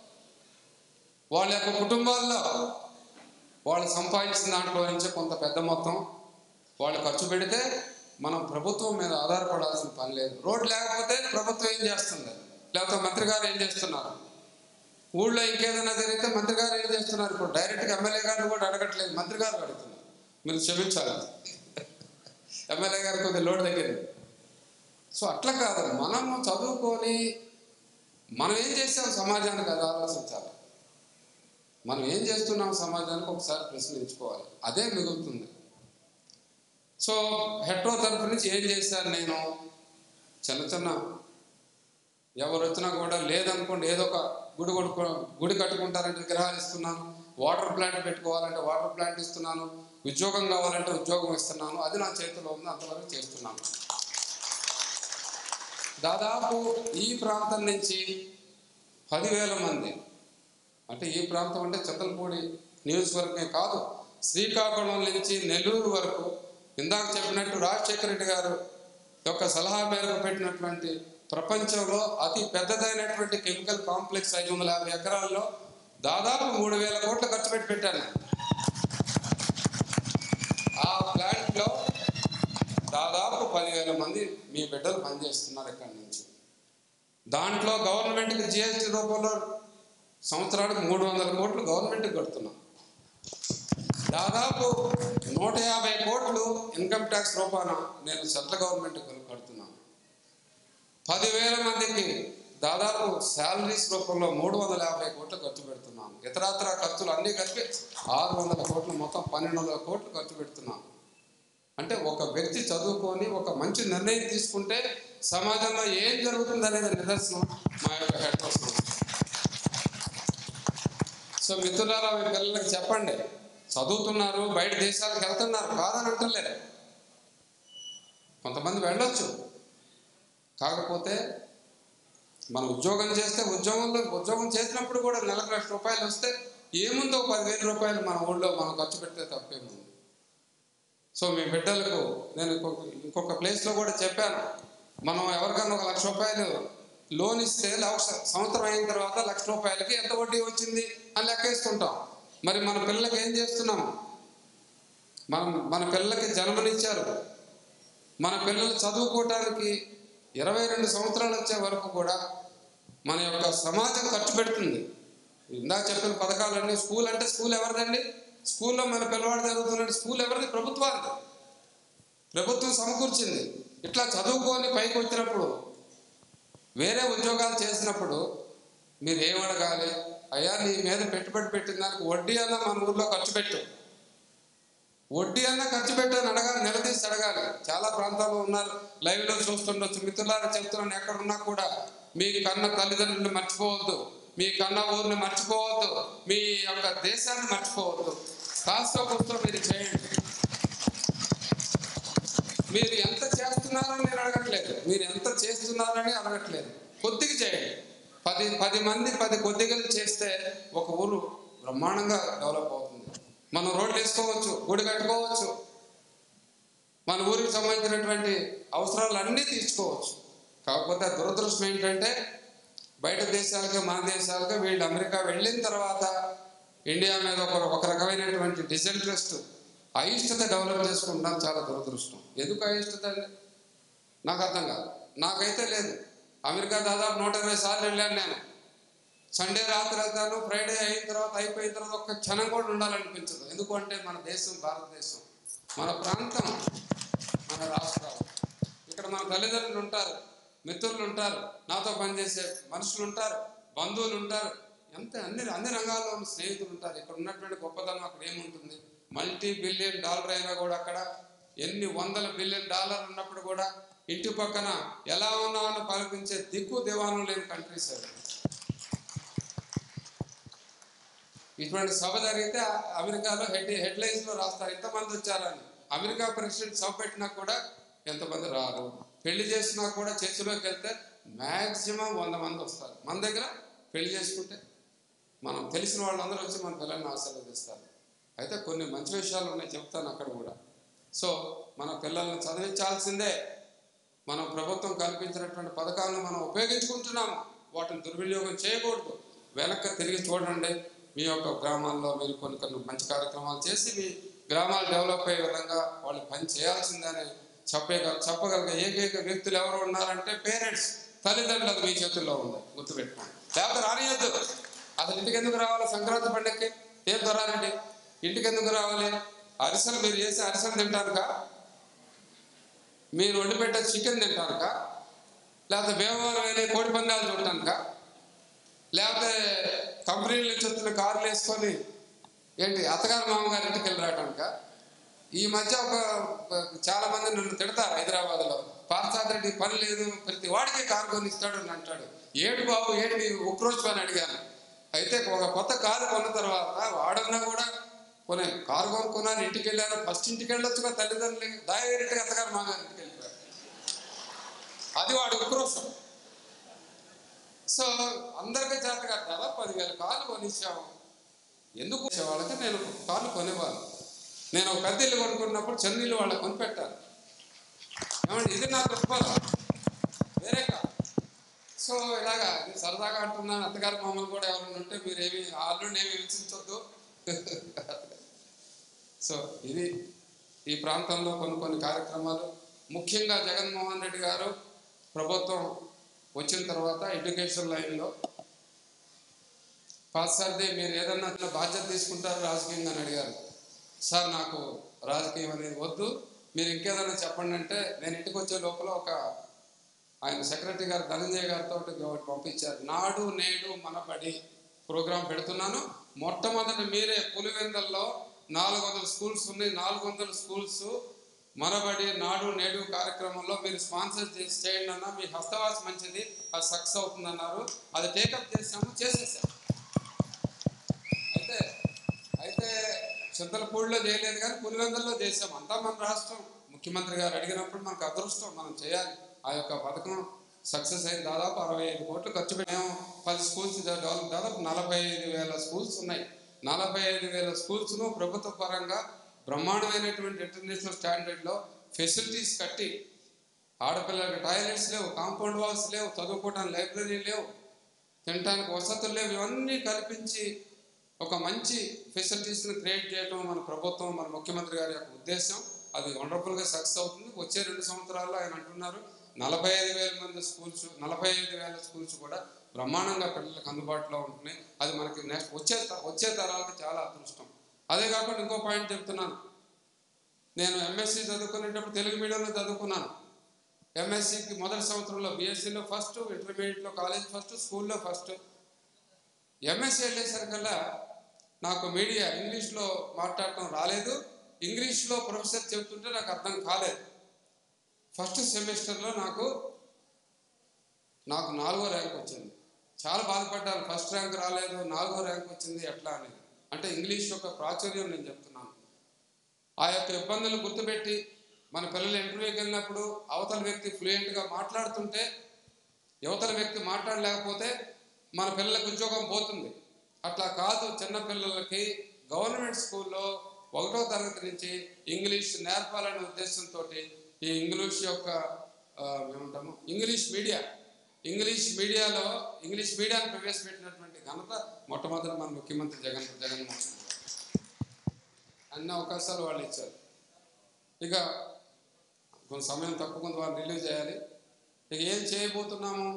[SPEAKER 2] వాళ్ళ యొక్క కుటుంబాల్లో వాళ్ళు సంపాదించిన దాంట్లో నుంచి కొంత పెద్ద మొత్తం వాళ్ళు ఖర్చు పెడితే మనం ప్రభుత్వం మీద ఆధారపడాల్సిన పని లేదు రోడ్ లేకపోతే ప్రభుత్వం ఏం చేస్తుంది లేకపోతే మంత్రి గారు ఏం చేస్తున్నారు ఊళ్ళో ఇంకేదైనా జరిగితే మంత్రి గారు ఏం చేస్తున్నారు ఇప్పుడు డైరెక్ట్గా ఎమ్మెల్యే గారిని కూడా అడగట్లేదు మంత్రి గారు అడుగుతున్నారు మీరు క్షమించాలి ఎమ్మెల్యే గారు కొద్దిగా లోటు దగ్గర సో అట్లా కాదు మనము చదువుకొని మనం ఏం చేసాం సమాజానికి అది ఆలోచించాలి మనం ఏం చేస్తున్నాం సమాజానికి ఒకసారి ప్రశ్నించుకోవాలి అదే మిగులుతుంది సో హెట్రో తరఫు నుంచి ఏం చేశాను నేను చిన్న చిన్న ఎవరు వచ్చినా కూడా లేదనుకోండి ఏదో ఒక గుడి కొడుకో గుడి కట్టుకుంటారంటే విగ్రహాలు ఇస్తున్నాను వాటర్ ప్లాంట్ పెట్టుకోవాలంటే వాటర్ ప్లాంట్ ఇస్తున్నాను ఉద్యోగం కావాలంటే ఉద్యోగం ఇస్తున్నాను అది నా చేతిలో ఉంది అంతవరకు చేస్తున్నాను దాదాపు ఈ ప్రాంతం నుంచి పదివేల మంది అంటే ఈ ప్రాంతం అంటే చంద్రపూడి నియోజకవర్గమే కాదు శ్రీకాకుళం నుంచి నెల్లూరు వరకు ఇందాక చెప్పినట్టు రాజశేఖర రెడ్డి గారు యొక్క సలహా మేరకు పెట్టినటువంటి ప్రపంచంలో అతి పెద్దదైనటువంటి కెమికల్ కాంప్లెక్స్ ఐదు వందల యాభై ఎకరాల్లో దాదాపు మూడు వేల కోట్లు ఖర్చు పెట్టి పెట్టాను నేను. పదివేల మంది మీ బిడ్డలు పనిచేస్తున్నారు ఇక్కడి నుంచి దాంట్లో గవర్నమెంట్కి జిఎస్టీ రూపంలో సంవత్సరానికి మూడు వందల కోట్లు గవర్నమెంట్కి కడుతున్నాం దాదాపు నూట యాభై కోట్లు ఇన్కమ్ ట్యాక్స్ రూపాన నేను సెంట్రల్ గవర్నమెంట్ కడుతున్నాను పదివేల మందికి దాదాపు శాలరీస్ రూపంలో మూడు వందల యాభై కోట్లు ఖర్చు పెడుతున్నాను ఇతరత్ర ఖర్చులు అన్నీ కలిపి ఆరు వందల కోట్లు మొత్తం పన్నెండు వందల కోట్లు ఖర్చు పెడుతున్నాను అంటే ఒక వ్యక్తి చదువుకొని ఒక మంచి నిర్ణయం తీసుకుంటే సమాజంలో ఏం జరుగుతుంది అనేది నిదర్శనం మా యొక్క హెడ్ వస్తుంది సో మిత్రులారా మీ పిల్లలకి చెప్పండి చదువుతున్నారు బయట దేశాలకు వెళ్తున్నారు కాదని అంటలేదు కొంతమంది వెళ్ళొచ్చు కాకపోతే మనం ఉద్యోగం చేస్తే ఉద్యోగంలో ఉద్యోగం చేసినప్పుడు కూడా నెలకు లక్ష రూపాయలు వస్తే ఏముందో పదివేల రూపాయలు మన ఊళ్ళో మనం ఖర్చు పెడితే తప్పేముంది సో మీ బిడ్డలకు నేను ఇంకొక ఇంకొక ప్లేస్లో కూడా చెప్పాను మనం ఎవరికైనా ఒక లక్ష రూపాయలు లోన్ ఇస్తే లక్ష సంవత్సరం అయిన తర్వాత లక్ష రూపాయలకి ఎంత వడ్డీ వచ్చింది అని లెక్కేసుకుంటాం మరి మన పిల్లలకి ఏం చేస్తున్నాం మనం మన పిల్లలకి జన్మనిచ్చారు మన పిల్లలు చదువుకోవటానికి ఇరవై రెండు సంవత్సరాలు వచ్చే వరకు కూడా మన యొక్క సమాజం ఖర్చు పెడుతుంది ఇందాక చెప్పిన పథకాలన్నీ స్కూల్ అంటే స్కూల్ ఎవరిదండి స్కూల్లో మన పిల్లవాడు చదువుతున్నాడు స్కూల్ ఎవరిది ప్రభుత్వానికి ప్రభుత్వం సమకూర్చింది ఇట్లా చదువుకొని పైకి వచ్చినప్పుడు వేరే ఉద్యోగాలు చేసినప్పుడు మీరు ఏం అడగాలి అయ్యా నీ మీద పెట్టుబడి పెట్టిన దానికి వడ్డీ అన్న మన ఊర్లో ఖర్చు పెట్టు వడ్డీ అన్న ఖర్చు పెట్టని అడగాలి నిలదీసి అడగాలి చాలా ప్రాంతాల్లో ఉన్నారు లైవ్లో చూస్తుండొచ్చు మిత్రులారా చెప్తున్నాను ఎక్కడ ఉన్నా కూడా మీ కన్న తల్లిదండ్రులను మర్చిపోవద్దు మీ కన్న ఊరిని మర్చిపోవద్దు మీ యొక్క దేశాన్ని మర్చిపోవద్దు కాస్త కొంత మీరు చేయండి మీరు ఎంత చేస్తున్నారని నేను అడగట్లేదు మీరు ఎంత చేస్తున్నారని అడగట్లేదు కొద్దిగా చేయండి పది పది మంది పది కొద్దిగా చేస్తే ఒక ఊరు బ్రహ్మాండంగా డెవలప్ అవుతుంది మనం రోడ్లు వేసుకోవచ్చు గుడి కట్టుకోవచ్చు మన ఊరికి సంబంధించినటువంటి అవసరాలు అన్నీ తీర్చుకోవచ్చు కాకపోతే దురదృష్టం ఏంటంటే బయట దేశాలకి మన దేశాలకి వీళ్ళు అమెరికా వెళ్ళిన తర్వాత ఇండియా మీద ఒక ఒక రకమైనటువంటి డిసింట్రెస్ట్ అయిష్టత డెవలప్ చేసుకుంటాం చాలా దురదృష్టం ఎందుకు అయిష్టత అండి నాకు అర్థం కాదు నాకైతే లేదు అమెరికా దాదాపు నూట ఇరవై సార్లు వెళ్ళాను నేను సండే రాత్రి వెళ్తాను ఫ్రైడే అయిన తర్వాత అయిపోయిన తర్వాత ఒక్క క్షణం కూడా ఉండాలనిపించదు ఎందుకంటే మన దేశం భారతదేశం మన ప్రాంతం మన రాష్ట్రాలు ఇక్కడ మన తల్లిదండ్రులు ఉంటారు మిత్రులు ఉంటారు నాతో పనిచేసే మనుషులు ఉంటారు బంధువులు ఉంటారు ఎంత అన్ని అన్ని రంగాల్లో ఉన్న స్నేహితులు ఉంటారు ఇక్కడ ఉన్నటువంటి గొప్పతనం అక్కడ ఏముంటుంది మల్టీ బిలియన్ డాలర్ అయినా కూడా అక్కడ ఎన్ని వందల బిలియన్ డాలర్ ఉన్నప్పుడు కూడా ఇంటి పక్కన ఎలా ఉన్నావు అని పలికించే దిక్కు దివాణం లేని కంట్రీస్ అవి ఇటువంటి సభ జరిగితే ఆ అమెరికాలో హెడ్ హెడ్లైన్స్ లో రాస్తారు ఎంతమంది వచ్చారని అమెరికా ప్రెసిడెంట్ సభ పెట్టినా కూడా ఎంతమంది రారు పెళ్లి చేసినా కూడా చర్చిలోకి వెళ్తే మ్యాక్సిమం వంద మంది వస్తారు మన దగ్గర పెళ్లి చేసుకుంటే మనం తెలిసిన వాళ్ళందరూ వచ్చి మన పిల్లల్ని ఆశీర్వదిస్తారు అయితే కొన్ని మంచి విషయాలు ఉన్నాయి చెప్తాను అక్కడ కూడా సో మన పిల్లల్ని చదివించాల్సిందే మనం ప్రభుత్వం కల్పించినటువంటి పథకాలను మనం ఉపయోగించుకుంటున్నాము వాటిని దుర్వినియోగం చేయకూడదు వెనక్కి తిరిగి చూడండి మీ యొక్క గ్రామాల్లో మీరు కొన్ని కొన్ని మంచి కార్యక్రమాలు చేసి మీ గ్రామాలు డెవలప్ అయ్యే విధంగా వాళ్ళు పని చేయాల్సిందని చెప్పగల చెప్పగలిగే ఏకైక వ్యక్తులు ఎవరు ఉన్నారంటే పేరెంట్స్ తల్లిదండ్రులకు మీ చేతుల్లో ఉంది గుర్తుపెట్టుకోండి లేకపోతే రానియద్దు అసలు ఇంటికి ఎందుకు రావాలి సంక్రాంతి పండుగకి ఏం దొరాలండి ఇంటికి ఎందుకు రావాలి అరిసెలు మీరు చేసే అరిసెలు తింటానుక మీరు వండి పెట్టే చికెన్ తింటానుక లేకపోతే భీమవరం వెళ్ళి కోడి పందాలు చూడటానిక లేకపోతే కంపెనీల నుంచి వచ్చిన కార్లు వేసుకొని ఏంటి అత్తగారు మామగారి ఇంటికి వెళ్ళి రావటానిక ఈ మధ్య ఒక చాలా మంది నన్ను తిడతారు హైదరాబాద్లో పార్థసారథి రెడ్డి పని లేదు ప్రతి వాడికి కారు కొని ఇస్తాడు అని అంటాడు ఏడు బాబు ఏంటి నీ ఉక్రోజ్ పని అడిగాను అయితే ఒక కొత్త కారు కొన్న తర్వాత వాడన్నా కూడా కొనే కారు కొనుక్కున్నాను ఇంటికి వెళ్ళాను ఫస్ట్ ఇంటికి వెళ్ళొచ్చుగా తల్లిదండ్రులకి దాయవేరెట్టుగా అత్తగారు మామగారి ఇంటికి వెళ్ళిపోయారు అది వాడి ఉక్రోషం సో అందరికీ చేత కట్టాలా పదివేల కార్లు కొనిచ్చాము ఎందుకు వాళ్ళకి నేను కార్లు కొనేవాళ్ళు నేను ఒక పెద్ద ఇల్లు కొనుక్కున్నప్పుడు చిన్న ఇల్లు వాళ్ళకి కొనిపెట్టాను ఏమంటే ఇది నా దృక్పథం వేరే కాదు సో ఇలాగా నేను సరదాగా అంటున్నాను అత్తగారి మామూలు కూడా ఎవరైనా ఉంటే మీరు ఏమి ఆల్రెడీ ఏమి హింసించొద్దు సో ఇది ఈ ప్రాంతంలో కొన్ని కొన్ని కార్యక్రమాలు ముఖ్యంగా జగన్మోహన్ రెడ్డి గారు ప్రభుత్వం వచ్చిన తర్వాత ఎడ్యుకేషన్ లైన్లో పాస్సార్ది మీరు ఏదన్నా చిన్న బాధ్యత తీసుకుంటారు రాజకీయంగా అని అడిగారు సార్ నాకు రాజకీయం అనేది వద్దు మీరు ఇంకేదైనా చెప్పండి అంటే నేను ఇంటికి వచ్చే లోపల ఒక ఆయన సెక్రటరీ గారు ధనంజయ్ గారితో ఒకటి పంపించారు నాడు నేడు మనబడి ప్రోగ్రాం పెడుతున్నాను మొట్టమొదటి మీరే పులివెందల్లో నాలుగు వందల స్కూల్స్ ఉన్నాయి నాలుగు వందల స్కూల్స్ మనబడి నాడు నేడు కార్యక్రమంలో మీరు స్పాన్సర్ చేసి చేయండి అన్న మీ హస్తవాసి మంచిది అది సక్సెస్ అవుతుందన్నారు అది టేకప్ చేసాము చేసేసాము అయితే అయితే చింతలపూడిలో చేయలేదు కానీ పులివెందుల్లో చేసాం అంతా మన రాష్ట్రం ముఖ్యమంత్రి గారు అడిగినప్పుడు మనకు అదృష్టం మనం చేయాలి ఆ యొక్క పథకం సక్సెస్ అయింది దాదాపు అరవై ఐదు కోట్లు ఖర్చు పెట్టాము పది స్కూల్స్ డెవలప్ దాదాపు నలభై ఐదు వేల స్కూల్స్ ఉన్నాయి నలభై ఐదు వేల స్కూల్స్ను ప్రభుత్వ పరంగా బ్రహ్మాండమైనటువంటి ఇంటర్నేషనల్ స్టాండర్డ్లో ఫెసిలిటీస్ కట్టి ఆడపిల్లలకి టాయిలెట్స్ లేవు కాంపౌండ్ వాల్స్ లేవు చదువుకోవడానికి లైబ్రరీ లేవు తినడానికి వసతులు లేవు ఇవన్నీ కల్పించి ఒక మంచి ఫెసిలిటీస్ని క్రియేట్ చేయడం మన ప్రభుత్వం మన ముఖ్యమంత్రి గారి యొక్క ఉద్దేశం అది వండర్ఫుల్గా సక్సెస్ అవుతుంది వచ్చే రెండు సంవత్సరాల్లో ఆయన అంటున్నారు నలభై ఐదు వేల మంది స్కూల్స్ నలభై ఐదు వేల స్కూల్స్ కూడా బ్రహ్మాండంగా పిల్లలకు అందుబాటులో ఉంటున్నాయి అది మనకి నెక్స్ట్ వచ్చే త- వచ్చే తరాలకు చాలా అదృష్టం అదే కాకుండా ఇంకో పాయింట్ చెప్తున్నాను నేను ఎంఎస్సి చదువుకునేటప్పుడు తెలుగు మీడియంలో చదువుకున్నాను ఎంఎస్సికి మొదటి సంవత్సరంలో బీఎస్సీలో ఫస్ట్ ఇంటర్మీడియట్లో కాలేజ్ ఫస్ట్ స్కూల్లో ఫస్ట్ ఎంఎస్సీ వెళ్ళేసరికల్లా నాకు మీడియా ఇంగ్లీష్లో మాట్లాడటం రాలేదు ఇంగ్లీష్లో ప్రొఫెసర్ చెబుతుంటే నాకు అర్థం కాలేదు ఫస్ట్ సెమిస్టర్లో నాకు నాకు నాలుగో ర్యాంక్ వచ్చింది చాలా బాధపడ్డాను ఫస్ట్ ర్యాంక్ రాలేదు నాలుగో ర్యాంక్ వచ్చింది ఎట్లా అనేది అంటే ఇంగ్లీష్ యొక్క ప్రాచుర్యం నేను చెప్తున్నాను ఆ యొక్క ఇబ్బందులు గుర్తుపెట్టి మన పిల్లలు ఇంటర్వ్యూకి వెళ్ళినప్పుడు అవతల వ్యక్తి ఫ్లూయెంట్గా మాట్లాడుతుంటే యువతల వ్యక్తి మాట్లాడలేకపోతే మన పిల్లలకు ఉద్యోగం పోతుంది అట్లా కాదు చిన్న పిల్లలకి గవర్నమెంట్ స్కూల్లో ఒకటో తరగతి నుంచి ఇంగ్లీష్ నేర్పాలనే ఉద్దేశంతో ఈ ఇంగ్లీష్ యొక్క ఆ, ఏమంటాము ఇంగ్లీష్ మీడియా ఇంగ్లీష్ మీడియాలో ఇంగ్లీష్ మీడియాను ప్రవేశపెట్టినటువంటి ఘనత మొట్టమొదటి మన ముఖ్యమంత్రి జగన్ జగన్మోహన్ రెడ్డి గారు. అన్ని అవకాశాలు వాళ్ళు ఇచ్చారు ఇక కొంత సమయం తక్కువ కొంత వాళ్ళు రిలీజ్ చేయాలి ఇక ఏం చేయబోతున్నాము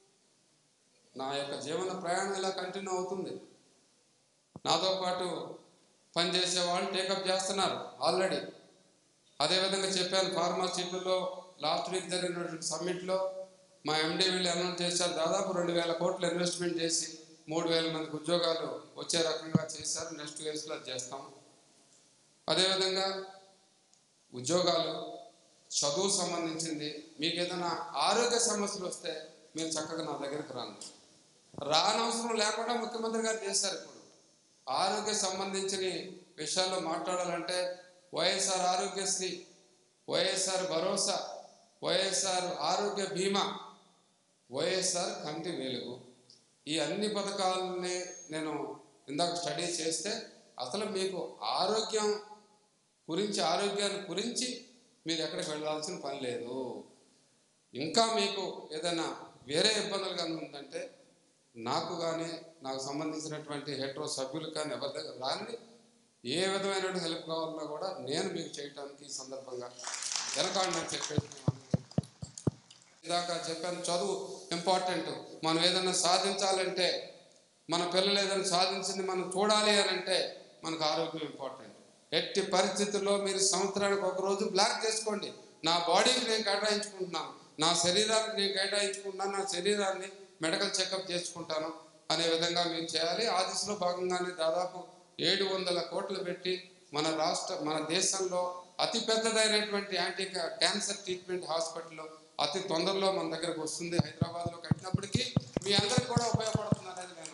[SPEAKER 2] నా యొక్క జీవన ప్రయాణం ఇలా కంటిన్యూ అవుతుంది నాతో పాటు పనిచేసే వాళ్ళు టేకప్ చేస్తున్నారు ఆల్రెడీ అదేవిధంగా చెప్పాను ఫార్మాసిటీలో లాస్ట్ వీక్ జరిగినటువంటి సమ్మిట్లో మా ఎండి వీళ్ళు అనౌన్స్ చేశారు దాదాపు రెండు వేల కోట్లు ఇన్వెస్ట్మెంట్ చేసి మూడు వేల మందికి ఉద్యోగాలు వచ్చే రకంగా చేశారు నెక్స్ట్ ఇయర్స్లో అది చేస్తాం అదేవిధంగా ఉద్యోగాలు చదువు సంబంధించింది మీకు ఏదైనా ఆరోగ్య సమస్యలు వస్తే మీరు చక్కగా నా దగ్గరికి రండి రానవసరం లేకుండా ముఖ్యమంత్రి గారు చేశారు ఇప్పుడు ఆరోగ్య సంబంధించిన విషయాల్లో మాట్లాడాలంటే వైఎస్ఆర్ ఆరోగ్యశ్రీ వైఎస్ఆర్ భరోసా వైఎస్ఆర్ ఆరోగ్య బీమా వైఎస్ఆర్ కంటి వెలుగు ఈ అన్ని పథకాలని నేను ఇందాక స్టడీ చేస్తే అసలు మీకు ఆరోగ్యం గురించి ఆరోగ్యాన్ని గురించి మీరు ఎక్కడికి వెళ్ళాల్సిన పని లేదు ఇంకా మీకు ఏదైనా వేరే ఇబ్బందులు కానీ ఉందంటే నాకు కానీ నాకు సంబంధించినటువంటి హెట్రో సభ్యులు కానీ ఎవరి దగ్గర రాని ఏ విధమైనటువంటి హెల్ప్ కావాలన్నా కూడా నేను మీకు చేయటానికి ఈ సందర్భంగా వెనకాడని చెప్పేసి మేము అందరం ఇందాక చెప్పాను చదువు ఇంపార్టెంట్ మనం ఏదైనా సాధించాలంటే మన పిల్లలు ఏదైనా సాధించింది మనం చూడాలి అని అంటే మనకు ఆరోగ్యం ఇంపార్టెంట్ ఎట్టి పరిస్థితుల్లో మీరు సంవత్సరానికి ఒక రోజు బ్లాక్ చేసుకోండి నా బాడీకి నేను కేటాయించుకుంటున్నాను నా శరీరానికి నేను కేటాయించుకుంటున్నాను నా శరీరాన్ని మెడికల్ చెకప్ చేసుకుంటాను అనే విధంగా మీరు చేయాలి ఆ దిశలో భాగంగానే దాదాపు ఏడు వందల కోట్లు పెట్టి మన రాష్ట్ర మన దేశంలో అతి పెద్దదైనటువంటి యాంటీ కా- క్యాన్సర్ ట్రీట్మెంట్ హాస్పిటల్ అతి తొందరలో మన దగ్గరకు వస్తుంది హైదరాబాద్లో కట్టినప్పటికీ మీ అందరికి కూడా ఉపయోగపడుతుంది అనేది నేను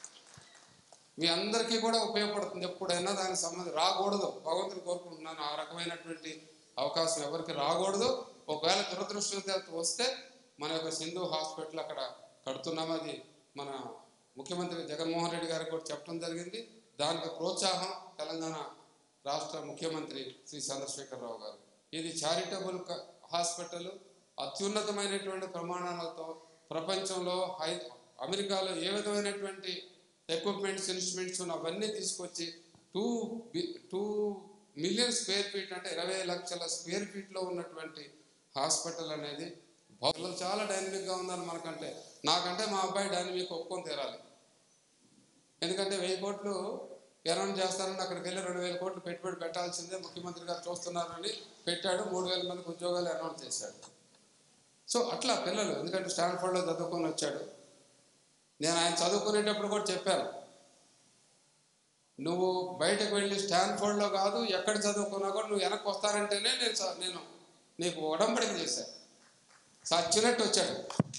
[SPEAKER 2] మీ అందరికీ కూడా ఉపయోగపడుతుంది ఎప్పుడైనా దానికి సంబంధం రాకూడదు భగవంతుని కోరుకుంటున్నాను ఆ రకమైనటువంటి అవకాశం ఎవరికి రాకూడదు ఒకవేళ దురదృష్టవశాత్తు వస్తే మన యొక్క సింధు హాస్పిటల్ అక్కడ కడుతున్నాం అది మన ముఖ్యమంత్రి జగన్మోహన్ రెడ్డి గారికి కూడా చెప్పడం జరిగింది దానికి ప్రోత్సాహం తెలంగాణ రాష్ట్ర ముఖ్యమంత్రి శ్రీ చంద్రశేఖరరావు గారు ఇది చారిటబుల్ క- హాస్పిటల్ అత్యున్నతమైనటువంటి ప్రమాణాలతో ప్రపంచంలో హై అమెరికాలో ఏ విధమైనటువంటి ఎక్విప్మెంట్స్ ఇన్స్ట్రుమెంట్స్ అవన్నీ తీసుకొచ్చి to be two million square feet అంటే ఇరవై లక్షల స్క్వేర్ ఫీట్లో ఉన్నటువంటి హాస్పిటల్ అనేది పిల్లలు చాలా డైనమిక్గా ఉన్నారు మనకంటే నాకంటే మా అబ్బాయి డైనమిక్ ఒప్పుకొని తీరాలి ఎందుకంటే వెయ్యి కోట్లు ఎరౌండ్ చేస్తారని అక్కడికి వెళ్ళి రెండు వేల కోట్లు పెట్టుబడి పెట్టాల్సిందే ముఖ్యమంత్రి గారు చూస్తున్నారని పెట్టాడు మూడు వేల మందికి ఉద్యోగాలు అనౌన్స్ చేశాడు సో అట్లా పిల్లలు ఎందుకంటే స్టాన్ఫోర్డ్లో చదువుకొని వచ్చాడు నేను ఆయన చదువుకునేటప్పుడు కూడా చెప్పాను నువ్వు బయటకు వెళ్ళి స్టాన్ఫోర్డ్లో కాదు ఎక్కడ చదువుకున్నా కూడా నువ్వు వెనక్కి వస్తానంటేనే నేను చ- నేను నీకు ఉడంబడిక చేశాను సచ్చినట్టు వచ్చాడు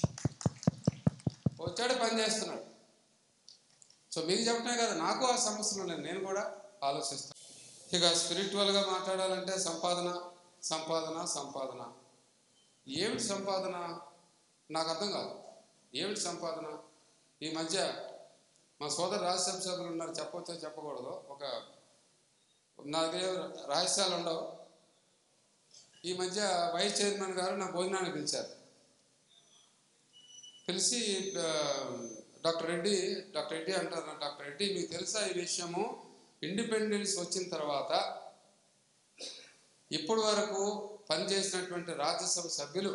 [SPEAKER 2] వచ్చాడు పని చేస్తున్నాడు సో మీకు చెప్పటమే కదా నాకు ఆ సమస్యలు ఉన్నాయి నేను కూడా ఆలోచిస్తాను ఇక స్పిరిచువల్గా మాట్లాడాలంటే సంపాదన సంపాదన సంపాదన ఏమిటి సంపాదన నాకు అర్థం కాదు ఏమిటి సంపాదన ఈ మధ్య మా సోదరు రాజ్యసభ సభ్యులు ఉన్నారు చెప్పవచ్చో చెప్పకూడదు ఒక నా దగ్గర రహస్యాలు ఉండవు ఈ మధ్య వైస్ చైర్మన్ గారు నా భోజనానికి పిలిచారు పిలిచి ఆ, డాక్టర్ రెడ్డి డాక్టర్ రెడ్డి అంటారు నా డాక్టర్ రెడ్డి మీకు తెలుసా ఈ విషయము ఇండిపెండెన్స్ వచ్చిన తర్వాత ఇప్పటి వరకు పనిచేసినటువంటి రాజ్యసభ సభ్యులు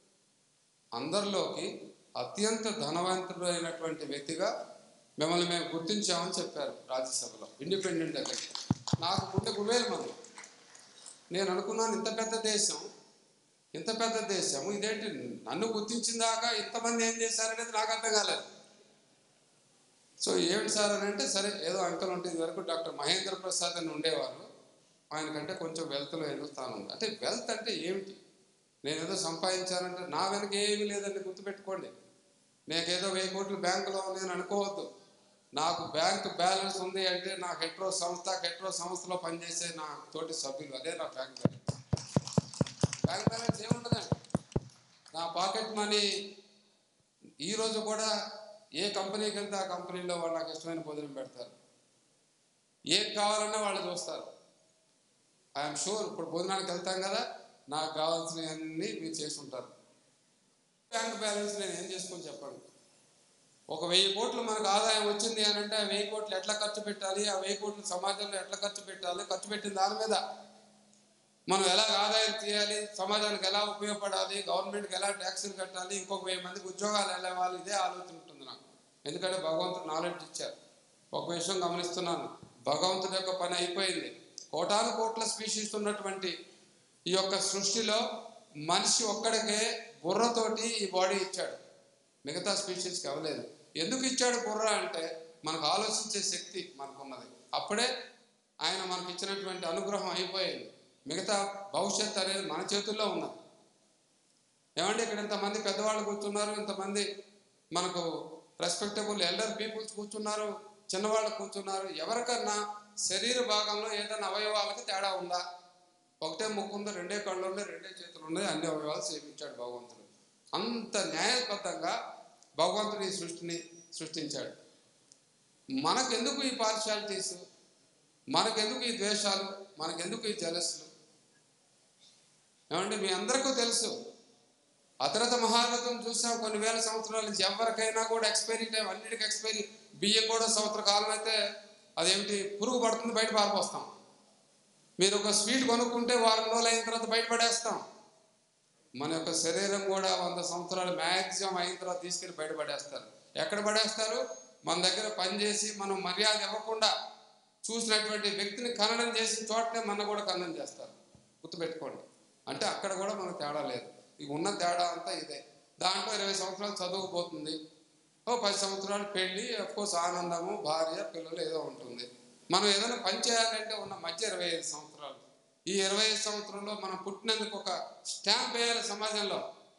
[SPEAKER 2] అందరిలోకి అత్యంత ధనవంతుడు అయినటువంటి వ్యక్తిగా మిమ్మల్ని మేము గుర్తించామని చెప్పారు రాజ్యసభలో ఇండిపెండెంట్ దగ్గర నాకు గుండె గుబేలు మంది నేను అనుకున్నాను ఇంత పెద్ద దేశం ఇంత పెద్ద దేశం ఇదేంటి నన్ను గుర్తించిన దాకా ఇంతమంది ఏం చేశారనేది నాకు అర్థం కాలేదు సో ఏమిటి సార్ అని అంటే సరే ఏదో అంకల్ ఉంటే ఇది వరకు డాక్టర్ మహేంద్ర ప్రసాద్ అని ఉండేవారు ఆయనకంటే కొంచెం వెల్త్లో ఏదో స్థానం ఉంది అంటే వెల్త్ అంటే ఏమిటి నేను ఏదో సంపాదించానంటే నా వెనక ఏమీ లేదని గుర్తుపెట్టుకోండి నాకేదో వెయ్యి కోట్లు బ్యాంకులో ఉంది అని అనుకోవద్దు నాకు బ్యాంక్ బ్యాలెన్స్ ఉంది అంటే నా హెట్రో సంస్థ హెట్రో సంస్థలో పనిచేసే నా తోటి సభ్యులు అదే నా బ్యాంక్ బ్యాలెన్స్ బ్యాంక్ బ్యాలెన్స్ ఏముండదండి నా పాకెట్ మనీ ఈ రోజు కూడా ఏ కంపెనీకి వెళ్తే ఆ కంపెనీలో వాళ్ళు నాకు ఇష్టమైన భోజనం పెడతారు ఏం కావాలన్నా వాళ్ళు చూస్తారు ఐఎమ్ షూర్ ఇప్పుడు భోజనానికి వెళ్తాం కదా నాకు కావాల్సినవన్నీ మీరు చేసి ఉంటారు బ్యాంక్ బ్యాలెన్స్ నేను ఏం చేసుకొని చెప్పండి ఒక వెయ్యి కోట్లు మనకు ఆదాయం వచ్చింది అని అంటే ఆ వెయ్యి కోట్లు ఎట్లా ఖర్చు పెట్టాలి ఆ వెయ్యి కోట్లు సమాజంలో ఎట్లా ఖర్చు పెట్టాలి ఖర్చు పెట్టిన దాని మీద మనం ఎలా ఆదాయం తీయాలి సమాజానికి ఎలా ఉపయోగపడాలి గవర్నమెంట్కి ఎలా ట్యాక్సులు కట్టాలి ఇంకొక వెయ్యి మందికి ఉద్యోగాలు ఎలా ఇవ్వాలి ఇదే ఆలోచన ఉంటుంది నాకు ఎందుకంటే భగవంతుడు నాలెడ్జ్ ఇచ్చారు ఒక విషయం గమనిస్తున్నాను భగవంతుడి యొక్క పని అయిపోయింది కోటాను కోట్ల స్పీషీస్ ఉన్నటువంటి ఈ యొక్క సృష్టిలో మనిషి ఒక్కడికే బుర్రతోటి ఈ బాడీ ఇచ్చాడు మిగతా స్పీషీస్కి అవ్వలేదు ఎందుకు ఇచ్చాడు బుర్ర అంటే మనకు ఆలోచించే శక్తి మనకున్నది అప్పుడే ఆయన మనకి ఇచ్చినటువంటి అనుగ్రహం అయిపోయింది మిగతా భవిష్యత్ అనేది మన చేతుల్లో ఉన్నది ఏమంటే ఇక్కడ ఇంతమంది పెద్దవాళ్ళు కూర్చున్నారు ఇంతమంది మనకు రెస్పెక్టబుల్ ఎల్డర్ పీపుల్స్ కూర్చున్నారు చిన్నవాళ్ళు కూర్చున్నారు ఎవరికన్నా శరీర భాగంలో ఏదైనా అవయవాలకు తేడా ఉందా ఒకటే ముక్కు ఉంది రెండే కళ్ళు ఉన్నాయి రెండే చేతులు ఉన్నాయి అన్ని అవయవాలు సేవించాడు భగవంతుడు అంత న్యాయబద్ధంగా భగవంతుడు ఈ సృష్టిని సృష్టించాడు మనకెందుకు ఈ పార్షాలిటీస్ మనకెందుకు ఈ ద్వేషాలు మనకెందుకు ఈ జలస్లు ఏమంటే మీ అందరికీ తెలుసు అతరత మహారథం చూసాం కొన్ని వేల సంవత్సరాల నుంచి ఎవరికైనా కూడా ఎక్స్పైరీ టైం అన్నిటికీ ఎక్స్పైరీ బియ్యం కూడా సంవత్సర కాలం అయితే అదేమిటి పురుగు పడుతుంది బయట పారిపోస్తాం మీరు ఒక స్వీట్ కొనుక్కుంటే వారం రోజులు అయిన తర్వాత బయటపడేస్తాం మన యొక్క శరీరం కూడా వంద సంవత్సరాలు మ్యాక్సిమం అయిన తర్వాత తీసుకెళ్ళి బయటపడేస్తారు ఎక్కడ పడేస్తారు మన దగ్గర పనిచేసి మనం మర్యాద ఇవ్వకుండా చూసినటువంటి వ్యక్తిని ఖననం చేసిన చోటనే మన కూడా ఖననం చేస్తారు గుర్తుపెట్టుకోండి అంటే అక్కడ కూడా మనకు తేడా లేదు ఇక ఉన్న తేడా అంతా ఇదే దాంట్లో ఇరవై సంవత్సరాలు చదువుకుపోతుంది ఓ పది సంవత్సరాలు పెళ్ళి కోర్స్ ఆనందము భార్య పిల్లలు ఏదో ఉంటుంది మనం ఏదైనా పని చేయాలంటే ఉన్న మధ్య ఇరవై ఐదు సంవత్సరాలు ఈ ఇరవై ఐదు సంవత్సరంలో మనం పుట్టినందుకు ఒక స్టాంప్ వేయాలి సమాజంలో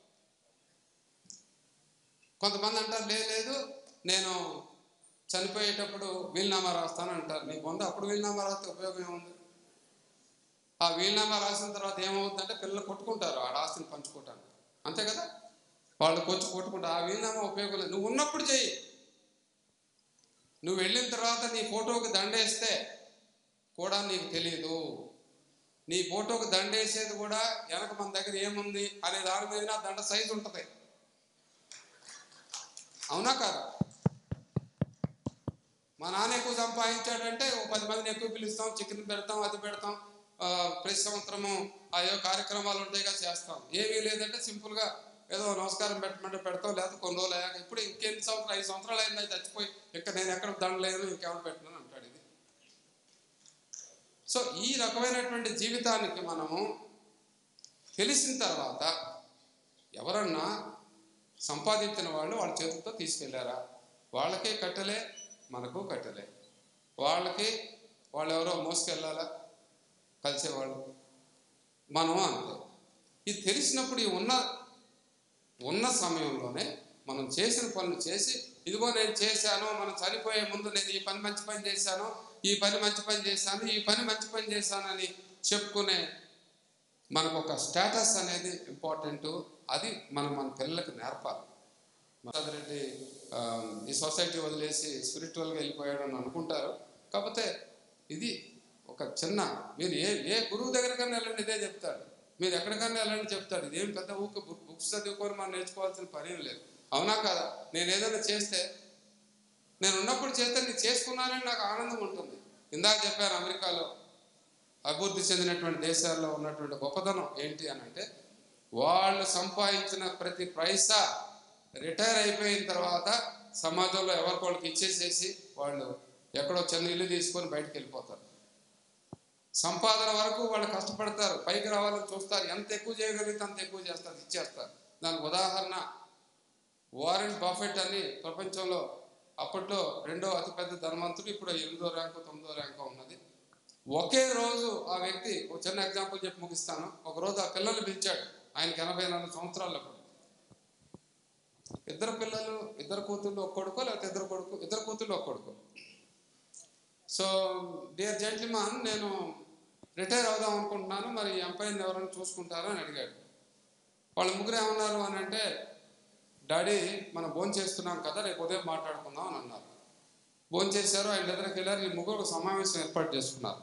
[SPEAKER 2] కొంతమంది అంటారు "లే- లేదు నేను చనిపోయేటప్పుడు వీలునామా రాస్తాను అంటారు నీకు ఉంది అప్పుడు వీలునామా రాస్తే ఉపయోగం ఏముంది ఆ వీలునామా రాసిన తర్వాత ఏమవుతుందంటే పిల్లలు కొట్టుకుంటారు ఆ ఆస్తిని పంచుకోవటానికి అంతే కదా వాళ్ళు కొంచెం కొట్టుకుంటారు ఆ వీలునామా ఉపయోగం లేదు నువ్వు ఉన్నప్పుడు చెయ్యి నువ్వు వెళ్ళిన తర్వాత నీ ఫోటోకి దండేస్తే కూడా నీకు తెలియదు నీ ఫోటోకి దండేసేది కూడా వెనక మన దగ్గర ఏముంది అనే దాని మీద నా దండ సైజు ఉంటుంది అవునా కాదు మా నాన్న ఎక్కువ సంపాదించాడంటే ఓ పది మందిని ఎక్కువ పిలుస్తాం చికెన్ పెడతాం అది పెడతాం ఆ, ప్రతి సంవత్సరము ఆయో కార్యక్రమాలు ఉంటాయిగా చేస్తాం ఏమీ లేదంటే సింపుల్గా ఏదో నమస్కారం పెట్టమంటే పెడతాం లేకపోతే కొన్ని రోజులు అయ్యాక ఇప్పుడు ఇంకెన్ని సంవత్సరాలు ఐదు సంవత్సరాలు అయింది అది చచ్చిపోయి ఇక్కడ నేను ఎక్కడ దండలేను ఇంకెవరు పెట్టినాను అంటాడు ఇది సో ఈ రకమైనటువంటి జీవితానికి మనము తెలిసిన తర్వాత ఎవరన్నా సంపాదించిన వాళ్ళు వాళ్ళ చేతులతో తీసుకెళ్లారా వాళ్ళకే కట్టలే మనకు కట్టలే వాళ్ళకి వాళ్ళు ఎవరో మోసుకెళ్ళాలా కలిసేవాళ్ళు మనం అంతే ఇది తెలిసినప్పుడు ఈ ఉన్న ఉన్న సమయంలోనే మనం చేసిన పనులు చేసి ఇదిగో నేను చేశాను మనం చనిపోయే ముందు నేను ఈ పని మంచి పని చేశాను ఈ పని మంచి పని చేశాను ఈ పని మంచి పని చేశానని చెప్పుకునే మనకు ఒక స్టేటస్ అనేది ఇంపార్టెంట్ అది మనం మన పిల్లలకు నేర్పాలి రెడ్డి ఈ సొసైటీ వదిలేసి స్పిరిచువల్గా వెళ్ళిపోయాడు అని అనుకుంటారు కాకపోతే ఇది ఒక చిన్న మీరు ఏ ఏ గురువు దగ్గరకన్నా వెళ్ళండి ఇదే చెప్తాడు మీరు ఎక్కడికన్నా వెళ్ళండి చెప్తాడు ఇదేం పెద్ద ఊక బుక్స్ చదువుకొని మనం నేర్చుకోవాల్సిన పని ఏం లేదు అవునా కదా నేను ఏదైనా చేస్తే నేను ఉన్నప్పుడు చేస్తే నేను చేసుకున్నానని నాకు ఆనందం ఉంటుంది ఇందాక చెప్పాను అమెరికాలో అభివృద్ధి చెందినటువంటి దేశాల్లో ఉన్నటువంటి గొప్పతనం ఏంటి అని అంటే వాళ్ళు సంపాదించిన ప్రతి పైసా రిటైర్ అయిపోయిన తర్వాత సమాజంలో ఎవరికోళ్ళకి ఇచ్చేసేసి వాళ్ళు ఎక్కడో చిన్న ఇల్లు తీసుకొని బయటకు వెళ్ళిపోతారు సంపాదన వరకు వాళ్ళు కష్టపడతారు పైకి రావాలని చూస్తారు ఎంత ఎక్కువ చేయగలిగితే అంత ఎక్కువ చేస్తారు ఇచ్చేస్తారు దానికి ఉదాహరణ వారెన్ బఫెట్ అని ప్రపంచంలో అప్పట్లో రెండో అతిపెద్ద ధనవంతుడు ఇప్పుడు ఎనిమిదో ర్యాంకు తొమ్మిదో ర్యాంకు ఉన్నది ఒకే రోజు ఆ వ్యక్తి ఒక చిన్న ఎగ్జాంపుల్ చెప్పి ముగిస్తాను ఒక రోజు ఆ పిల్లలు పిలిచాడు ఆయనకి ఎనభై నాలుగు సంవత్సరాలు అప్పుడు ఇద్దరు పిల్లలు ఇద్దరు కూతుళ్ళు ఒక కొడుకు లేకపోతే ఇద్దరు కొడుకు ఇద్దరు కూతుళ్ళు ఒక కొడుకు సో డియర్ జెంట్లీమాన్ నేను రిటైర్ అవుదాం అనుకుంటున్నాను మరి ఈ ఎంపైర్ని ఎవరైనా చూసుకుంటారా అని అడిగాడు వాళ్ళ ముగ్గురు ఏమన్నారు అని అంటే డాడీ మనం భోజనం చేస్తున్నాం కదా రేపు ఉదయం మాట్లాడుకుందాం అని అన్నారు భోజనం చేశారు ఆయన దగ్గరికి వెళ్ళారు ఈ ముగ్గురు ఒక సమావేశం ఏర్పాటు చేసుకున్నారు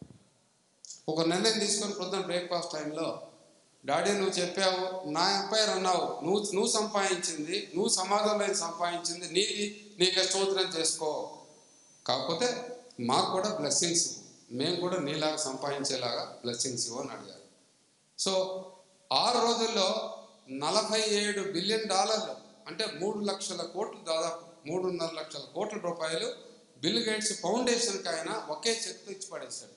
[SPEAKER 2] ఒక నిర్ణయం తీసుకొని పొద్దున్న బ్రేక్ఫాస్ట్ టైంలో డాడీ నువ్వు చెప్పావు నా ఎంపైర్ అన్నావు నువ్వు నువ్వు సంపాదించింది నువ్వు సమాజంలో ఏం సంపాదించింది నీది నీకు స్తోత్రం చేసుకో కాకపోతే మాకు కూడా బ్లెస్సింగ్స్ మేము కూడా నీలాగా సంపాదించేలాగా బ్లెస్సింగ్స్ ఇవ్వు అని అడిగారు సో ఆరు రోజుల్లో నలభై ఏడు బిలియన్ డాలర్లు అంటే మూడు లక్షల కోట్లు దాదాపు మూడున్నర లక్షల కోట్ల రూపాయలు బిల్ గేట్స్ ఫౌండేషన్కి ఆయన ఒకే చెక్తో ఇచ్చి పడేశాడు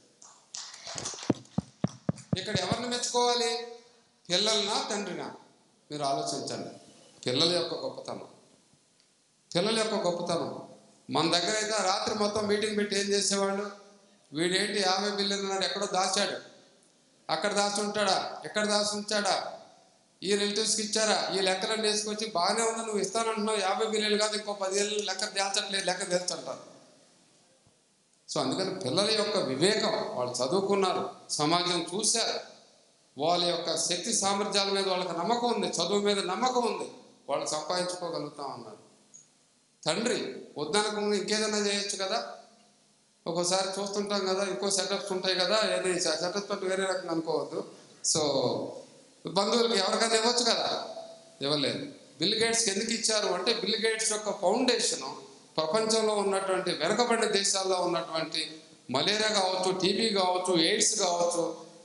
[SPEAKER 2] ఇక్కడ ఎవరిని మెచ్చుకోవాలి పిల్లలనా తండ్రినా మీరు ఆలోచించండి పిల్లల యొక్క గొప్పతనం పిల్లల యొక్క గొప్పతనం మన దగ్గర అయితే ఆ రాత్రి మొత్తం మీటింగ్ పెట్టి ఏం చేసేవాళ్ళు వీడేంటి యాభై బిల్లులు నాడు ఎక్కడో దాచాడు అక్కడ దాచి ఉంటాడా ఎక్కడ దాచి ఉంచాడా ఈ రిలేటివ్స్కి ఇచ్చారా ఈ లెక్కలను వేసుకొచ్చి బాగానే ఉంది నువ్వు ఇస్తానంటున్నావు యాభై బిల్లులు కాదు ఇంకో పదివేలు లెక్క తేల్చట్లేదు లెక్క తేల్చంటారు సో అందుకని పిల్లల యొక్క వివేకం వాళ్ళు చదువుకున్నారు సమాజం చూశారు వాళ్ళ యొక్క శక్తి సామర్థ్యాల మీద వాళ్ళకి నమ్మకం ఉంది చదువు మీద నమ్మకం ఉంది వాళ్ళు సంపాదించుకోగలుగుతాం అన్నారు తండ్రి వద్దనకుండా ఇంకేదైనా చేయొచ్చు కదా ఒక్కోసారి చూస్తుంటాం కదా ఇంకో సెటప్స్ ఉంటాయి కదా ఏది సెటప్స్ తోటి వేరే రకంగా అనుకోవద్దు సో బంధువులకి ఎవరికైనా ఇవ్వచ్చు కదా ఇవ్వలేదు బిల్ గేట్స్కి ఎందుకు ఇచ్చారు అంటే బిల్ గేట్స్ యొక్క ఫౌండేషను ప్రపంచంలో ఉన్నటువంటి వెనుకబడిన దేశాల్లో ఉన్నటువంటి మలేరియా కావచ్చు టీబీ కావచ్చు ఎయిడ్స్ కావచ్చు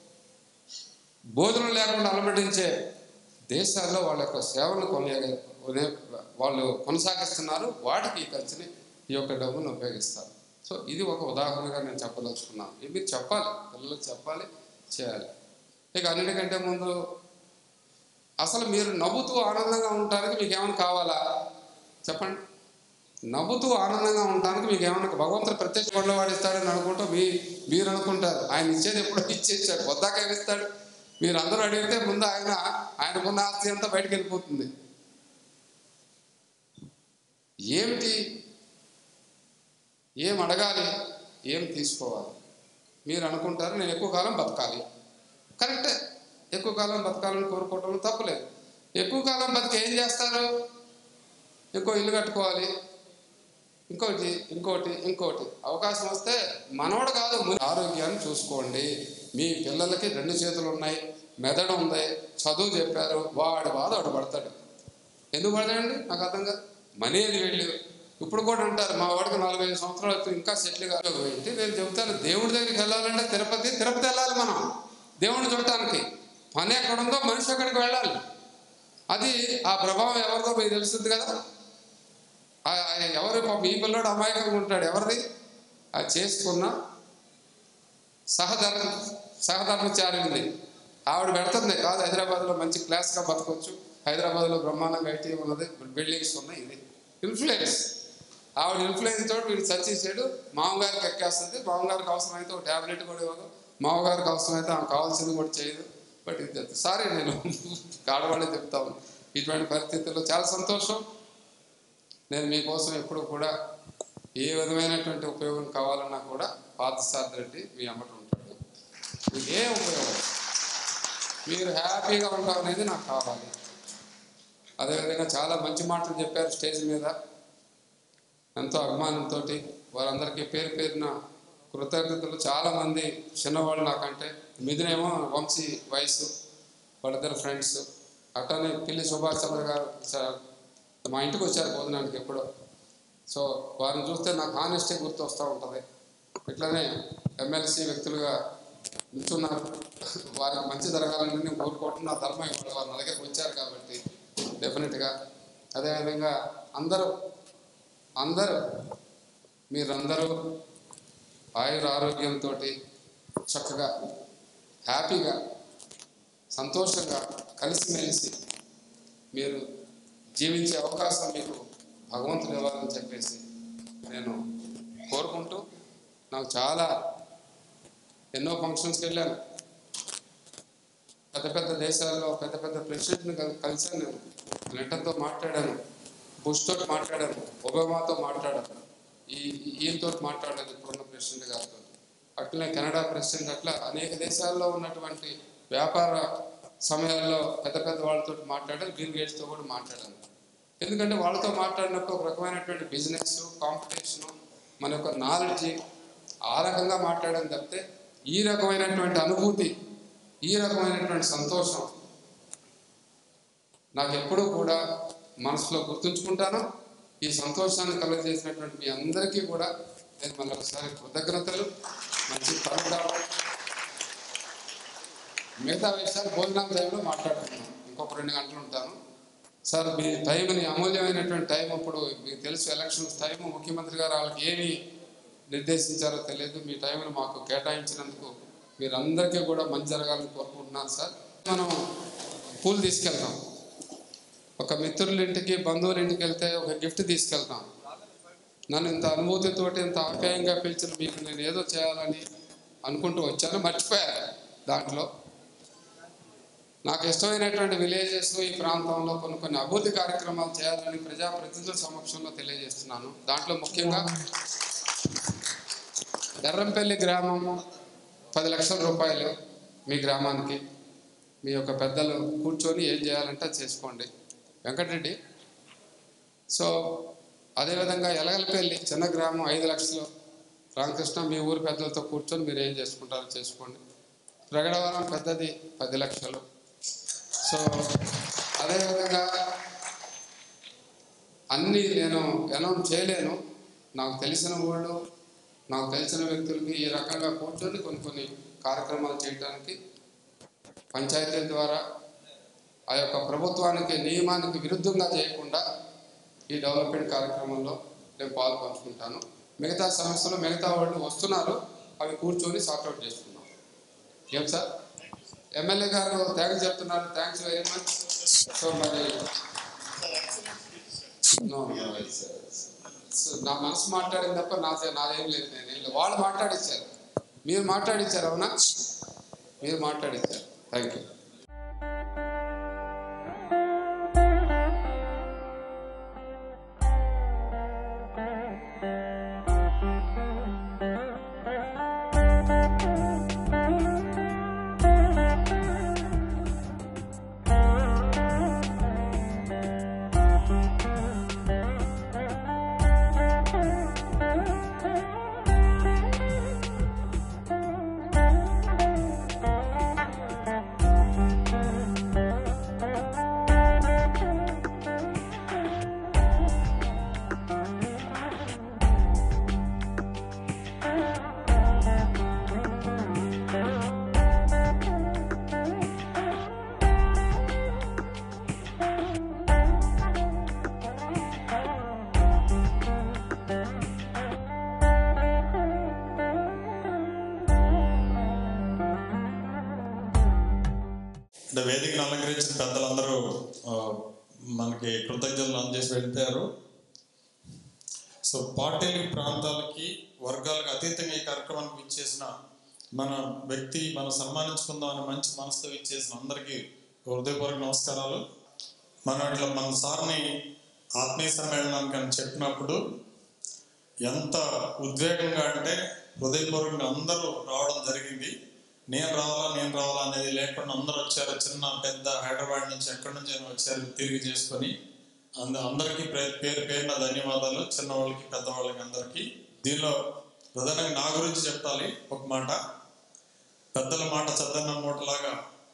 [SPEAKER 2] భోజనం లేకుండా అలమటించే దేశాల్లో వాళ్ళ యొక్క సేవలు కొనే కొనే- వాళ్ళు కొనసాగిస్తున్నారు వాటికి ఈ ఖర్చుని ఈ యొక్క డబ్బును ఉపయోగిస్తారు సో ఇది ఒక ఉదాహరణగా నేను చెప్పదలుచుకున్నాను ఇది మీరు చెప్పాలి పిల్లలకు చెప్పాలి చేయాలి ఇక అన్నిటికంటే ముందు అసలు మీరు నవ్వుతూ ఆనందంగా ఉండటానికి మీకు ఏమైనా కావాలా చెప్పండి నవ్వుతూ ఆనందంగా ఉండటానికి మీకు ఏమైనా భగవంతుడు ప్రత్యక్ష పనులు వాడిస్తాడని అనుకుంటూ మీ మీరు అనుకుంటారు ఆయన ఇచ్చేది ఎప్పుడో ఇచ్చేసాడు వద్దాక ఏమి ఇస్తాడు మీరు అందరూ అడిగితే ముందు ఆయన ఆయనకున్న ఆస్తి అంతా బయటకు వెళ్ళిపోతుంది ఏమిటి ఏం అడగాలి ఏం తీసుకోవాలి మీరు అనుకుంటారు నేను ఎక్కువ కాలం బతకాలి కరెక్టే ఎక్కువ కాలం బతకాలని కోరుకోవటం తప్పులేదు ఎక్కువ కాలం బతికి ఏం చేస్తారు ఇంకో ఇల్లు కట్టుకోవాలి ఇంకోటి ఇంకోటి ఇంకోటి అవకాశం వస్తే మనోడు కాదు ముందు ఆరోగ్యాన్ని చూసుకోండి మీ పిల్లలకి రెండు చేతులు ఉన్నాయి మెదడు ఉంది చదువు చెప్పారు వాడి బాధ వాడు పడతాడు ఎందుకు పడతాడండి నాకు అర్థం కాదు మనీ అది వెళ్ళి ఇప్పుడు కూడా అంటారు మా వాడికి నలభై ఐదు సంవత్సరాలు అయితే ఇంకా సెటిల్ కాకపోయింది నేను చెబుతాను దేవుడి దగ్గరికి వెళ్ళాలంటే తిరుపతి తిరుపతి వెళ్ళాలి మనం దేవుడిని చూడటానికి పని ఎక్కడ ఉందో మనిషి అక్కడికి వెళ్ళాలి అది ఆ ప్రభావం ఎవరిదో మీకు తెలుస్తుంది కదా ఆ- ఆ ఎవరు పాపం ఈ పిల్లోడు అమాయకంగా ఉంటాడు ఎవరిది అది చేసుకున్న సహధర్మ సహధర్మచారి ఆవిడ పెడుతుంది కాదు హైదరాబాద్లో మంచి క్లాస్గా బతకొచ్చు హైదరాబాద్లో బ్రహ్మాండంగా ఐటీ ఉన్నది బిల్డింగ్స్ ఉన్నాయి ఇది ఇన్ఫ్లుయెన్స్ ఆవిడ ఇన్ఫ్లుయెన్స్ తోటి వీడు చచ్చేసాడు మామగారికి ఎక్కేస్తుంది మామగారికి అవసరమైతే ఒక ట్యాబ్లెట్ కూడా ఇవ్వదు మామగారికి అవసరమైతే ఆమె కావాల్సింది కూడా చేయదు బట్ ఇది సారీ నేను ఆడవాళ్ళే చెప్తాను ఇటువంటి పరిస్థితుల్లో చాలా సంతోషం నేను మీకోసం ఎప్పుడు కూడా ఏ విధమైనటువంటి ఉపయోగం కావాలన్నా కూడా పార్థసారథి రెడ్డి మీ అమ్మట ఉంటాడు మీకు ఏ ఉపయోగం మీరు హ్యాపీగా ఉండడం అనేది నాకు కావాలి అదేవిధంగా చాలా మంచి మాటలు చెప్పారు స్టేజ్ మీద ఎంతో అభిమానంతో వారందరికీ పేరు పేరున కృతజ్ఞతలు చాలామంది చిన్నవాళ్ళు నాకంటే మిథునేమో వంశీ వయసు వాళ్ళిద్దరు ఫ్రెండ్స్ అట్టనే పిల్లి సుభాష్ చంద్ర గారు చ- మా ఇంటికి వచ్చారు భోజనానికి ఎప్పుడో సో వారిని చూస్తే నాకు ఆనెస్టీ గుర్తు వస్తూ ఉంటుంది ఇట్లనే ఎమ్మెల్సీ వ్యక్తులుగా నిల్చున్నారు వారికి మంచి జరగాలని నేను కోరుకుంటున్నా నా ధర్మం ఇవాళ వారు నా దగ్గరికి వచ్చారు కాబట్టి డెఫినెట్గా అదేవిధంగా అందరూ అందరూ మీరందరూ ఆయుర ఆరోగ్యంతో చక్కగా హ్యాపీగా సంతోషంగా కలిసిమెలిసి మీరు జీవించే అవకాశం మీకు భగవంతుడు ఇవ్వాలని చెప్పేసి నేను కోరుకుంటూ నాకు చాలా ఎన్నో ఫంక్షన్స్కి వెళ్ళాను పెద్ద పెద్ద దేశాల్లో పెద్ద పెద్ద ప్రెసిడెంట్ని కల్- కలిశాను నేను క్లింటన్తో మాట్లాడాను బుష్ తోటి మాట్లాడాను ఒబామాతో మాట్లాడాను ఈ ఈయనతో మాట్లాడలేదు ఇప్పుడున్న ప్రెసిడెంట్ గారితో అట్లనే కెనడా ప్రెసిడెంట్ అట్లా అనేక దేశాల్లో ఉన్నటువంటి వ్యాపార సమయాల్లో పెద్ద పెద్ద వాళ్ళతో మాట్లాడాను బిల్ గేట్స్తో కూడా మాట్లాడాను ఎందుకంటే వాళ్ళతో మాట్లాడినప్పుడు ఒక రకమైనటువంటి బిజినెస్ కాంపిటీషను మన యొక్క నాలెడ్జ్ ఆ రకంగా మాట్లాడడం తప్పితే ఈ రకమైనటువంటి అనుభూతి ఈ రకమైనటువంటి సంతోషం నాకు ఎప్పుడూ కూడా మనసులో గుర్తుంచుకుంటాను ఈ సంతోషాన్ని కలుగజేసినటువంటి మీ అందరికీ కూడా నేను మళ్ళీ ఒకసారి కృతజ్ఞతలు మంచి పనులు మిగతా విషయాలు భోజనం టైంలో మాట్లాడుతున్నాను ఇంకొక రెండు గంటలు ఉంటాను సార్ మీ టైంని అమూల్యమైనటువంటి టైం ఇప్పుడు మీకు తెలుసు ఎలక్షన్స్ టైం ముఖ్యమంత్రి గారు వాళ్ళకి ఏమి నిర్దేశించారో తెలియదు మీ టైంని మాకు కేటాయించినందుకు మీరందరికీ కూడా మంచి జరగాలని కోరుకుంటున్నాను సార్ మనం పూలు తీసుకెళ్తాం ఒక మిత్రుల ఇంటికి బంధువుల ఇంటికి వెళ్తే ఒక గిఫ్ట్ తీసుకెళ్తాం నన్ను ఇంత అనుభూతితోటి ఇంత ఆప్యాయంగా పిలిచిన మీకు నేను ఏదో చేయాలని అనుకుంటూ వచ్చాను మర్చిపోయాను దాంట్లో నాకు ఇష్టమైనటువంటి విలేజెస్ ఈ ప్రాంతంలో కొన్ని కొన్ని అభివృద్ధి కార్యక్రమాలు చేయాలని ప్రజాప్రతినిధుల సమక్షంలో తెలియజేస్తున్నాను దాంట్లో ముఖ్యంగా దర్రంపల్లి గ్రామం పది లక్షల రూపాయలు మీ గ్రామానికి మీ యొక్క పెద్దలు కూర్చొని ఏం చేయాలంటే అది చేసుకోండి వెంకటరెడ్డి సో అదేవిధంగా ఎలగలపల్లి చిన్న గ్రామం ఐదు లక్షలు రామకృష్ణ మీ ఊరి పెద్దలతో కూర్చొని మీరు ఏం చేసుకుంటారో చేసుకోండి ప్రగడవరం పెద్దది పది లక్షలు సో అదేవిధంగా అన్నీ నేను అనౌన్స్ చేయలేను నాకు తెలిసిన వాళ్ళు నాకు తెలిసిన వ్యక్తులకి ఈ రకంగా కూర్చొని కొన్ని కొన్ని కార్యక్రమాలు చేయడానికి పంచాయతీల ద్వారా ఆ యొక్క ప్రభుత్వానికి నియమానికి విరుద్ధంగా చేయకుండా ఈ డెవలప్మెంట్ కార్యక్రమంలో నేను పాలు పంచుకుంటాను మిగతా సమస్యలు మిగతా వాళ్ళు వస్తున్నారు అవి కూర్చొని సార్ట్అవుట్ చేసుకున్నాం ఏం సార్ ఎమ్మెల్యే గారు థ్యాంక్స్ చెప్తున్నారు థ్యాంక్స్ వెరీ మచ్ సో మరి No, no, it's, uh, it's- నా మనసు మాట్లాడింది తప్ప నా నాదేం లేదు నేను ఏం లేదు. వాళ్ళు మాట్లాడిచ్చారు మీరు మాట్లాడిచ్చారు అవునా మీరు మాట్లాడిచ్చారు థ్యాంక్ యూ
[SPEAKER 3] అంటే వేదికను అలంకరించిన పెద్దలందరూ ఆ, మనకి కృతజ్ఞతలు అందజేసి వెళ్ళిపోయారు సో పార్టీలు ప్రాంతాలకి వర్గాలకు అతీతంగా ఈ కార్యక్రమానికి ఇచ్చేసిన మన వ్యక్తి మనం సన్మానించుకుందాం అనే మంచి మనసుతో ఇచ్చేసిన అందరికీ హృదయపూర్వక నమస్కారాలు మనం ఇట్లా మన సార్ని ఆత్మీయ సమ్మేళనానికి అని చెప్పినప్పుడు ఎంత ఉద్వేగంగా అంటే హృదయపూర్వకంగా అందరూ రావడం జరిగింది నేను రావాలా నేను రావాలా అనేది లేకుండా అందరూ వచ్చారు చిన్న పెద్ద హైదరాబాద్ నుంచి ఎక్కడి నుంచి అయినా వచ్చారు తిరిగి చేసుకొని అంద అందరికీ పే- పేరు పేరున ధన్యవాదాలు చిన్నవాళ్ళకి పెద్దవాళ్ళకి అందరికీ దీనిలో ప్రధానంగా నా గురించి చెప్పాలి ఒక మాట పెద్దల మాట చద్దన్న మూటలాగా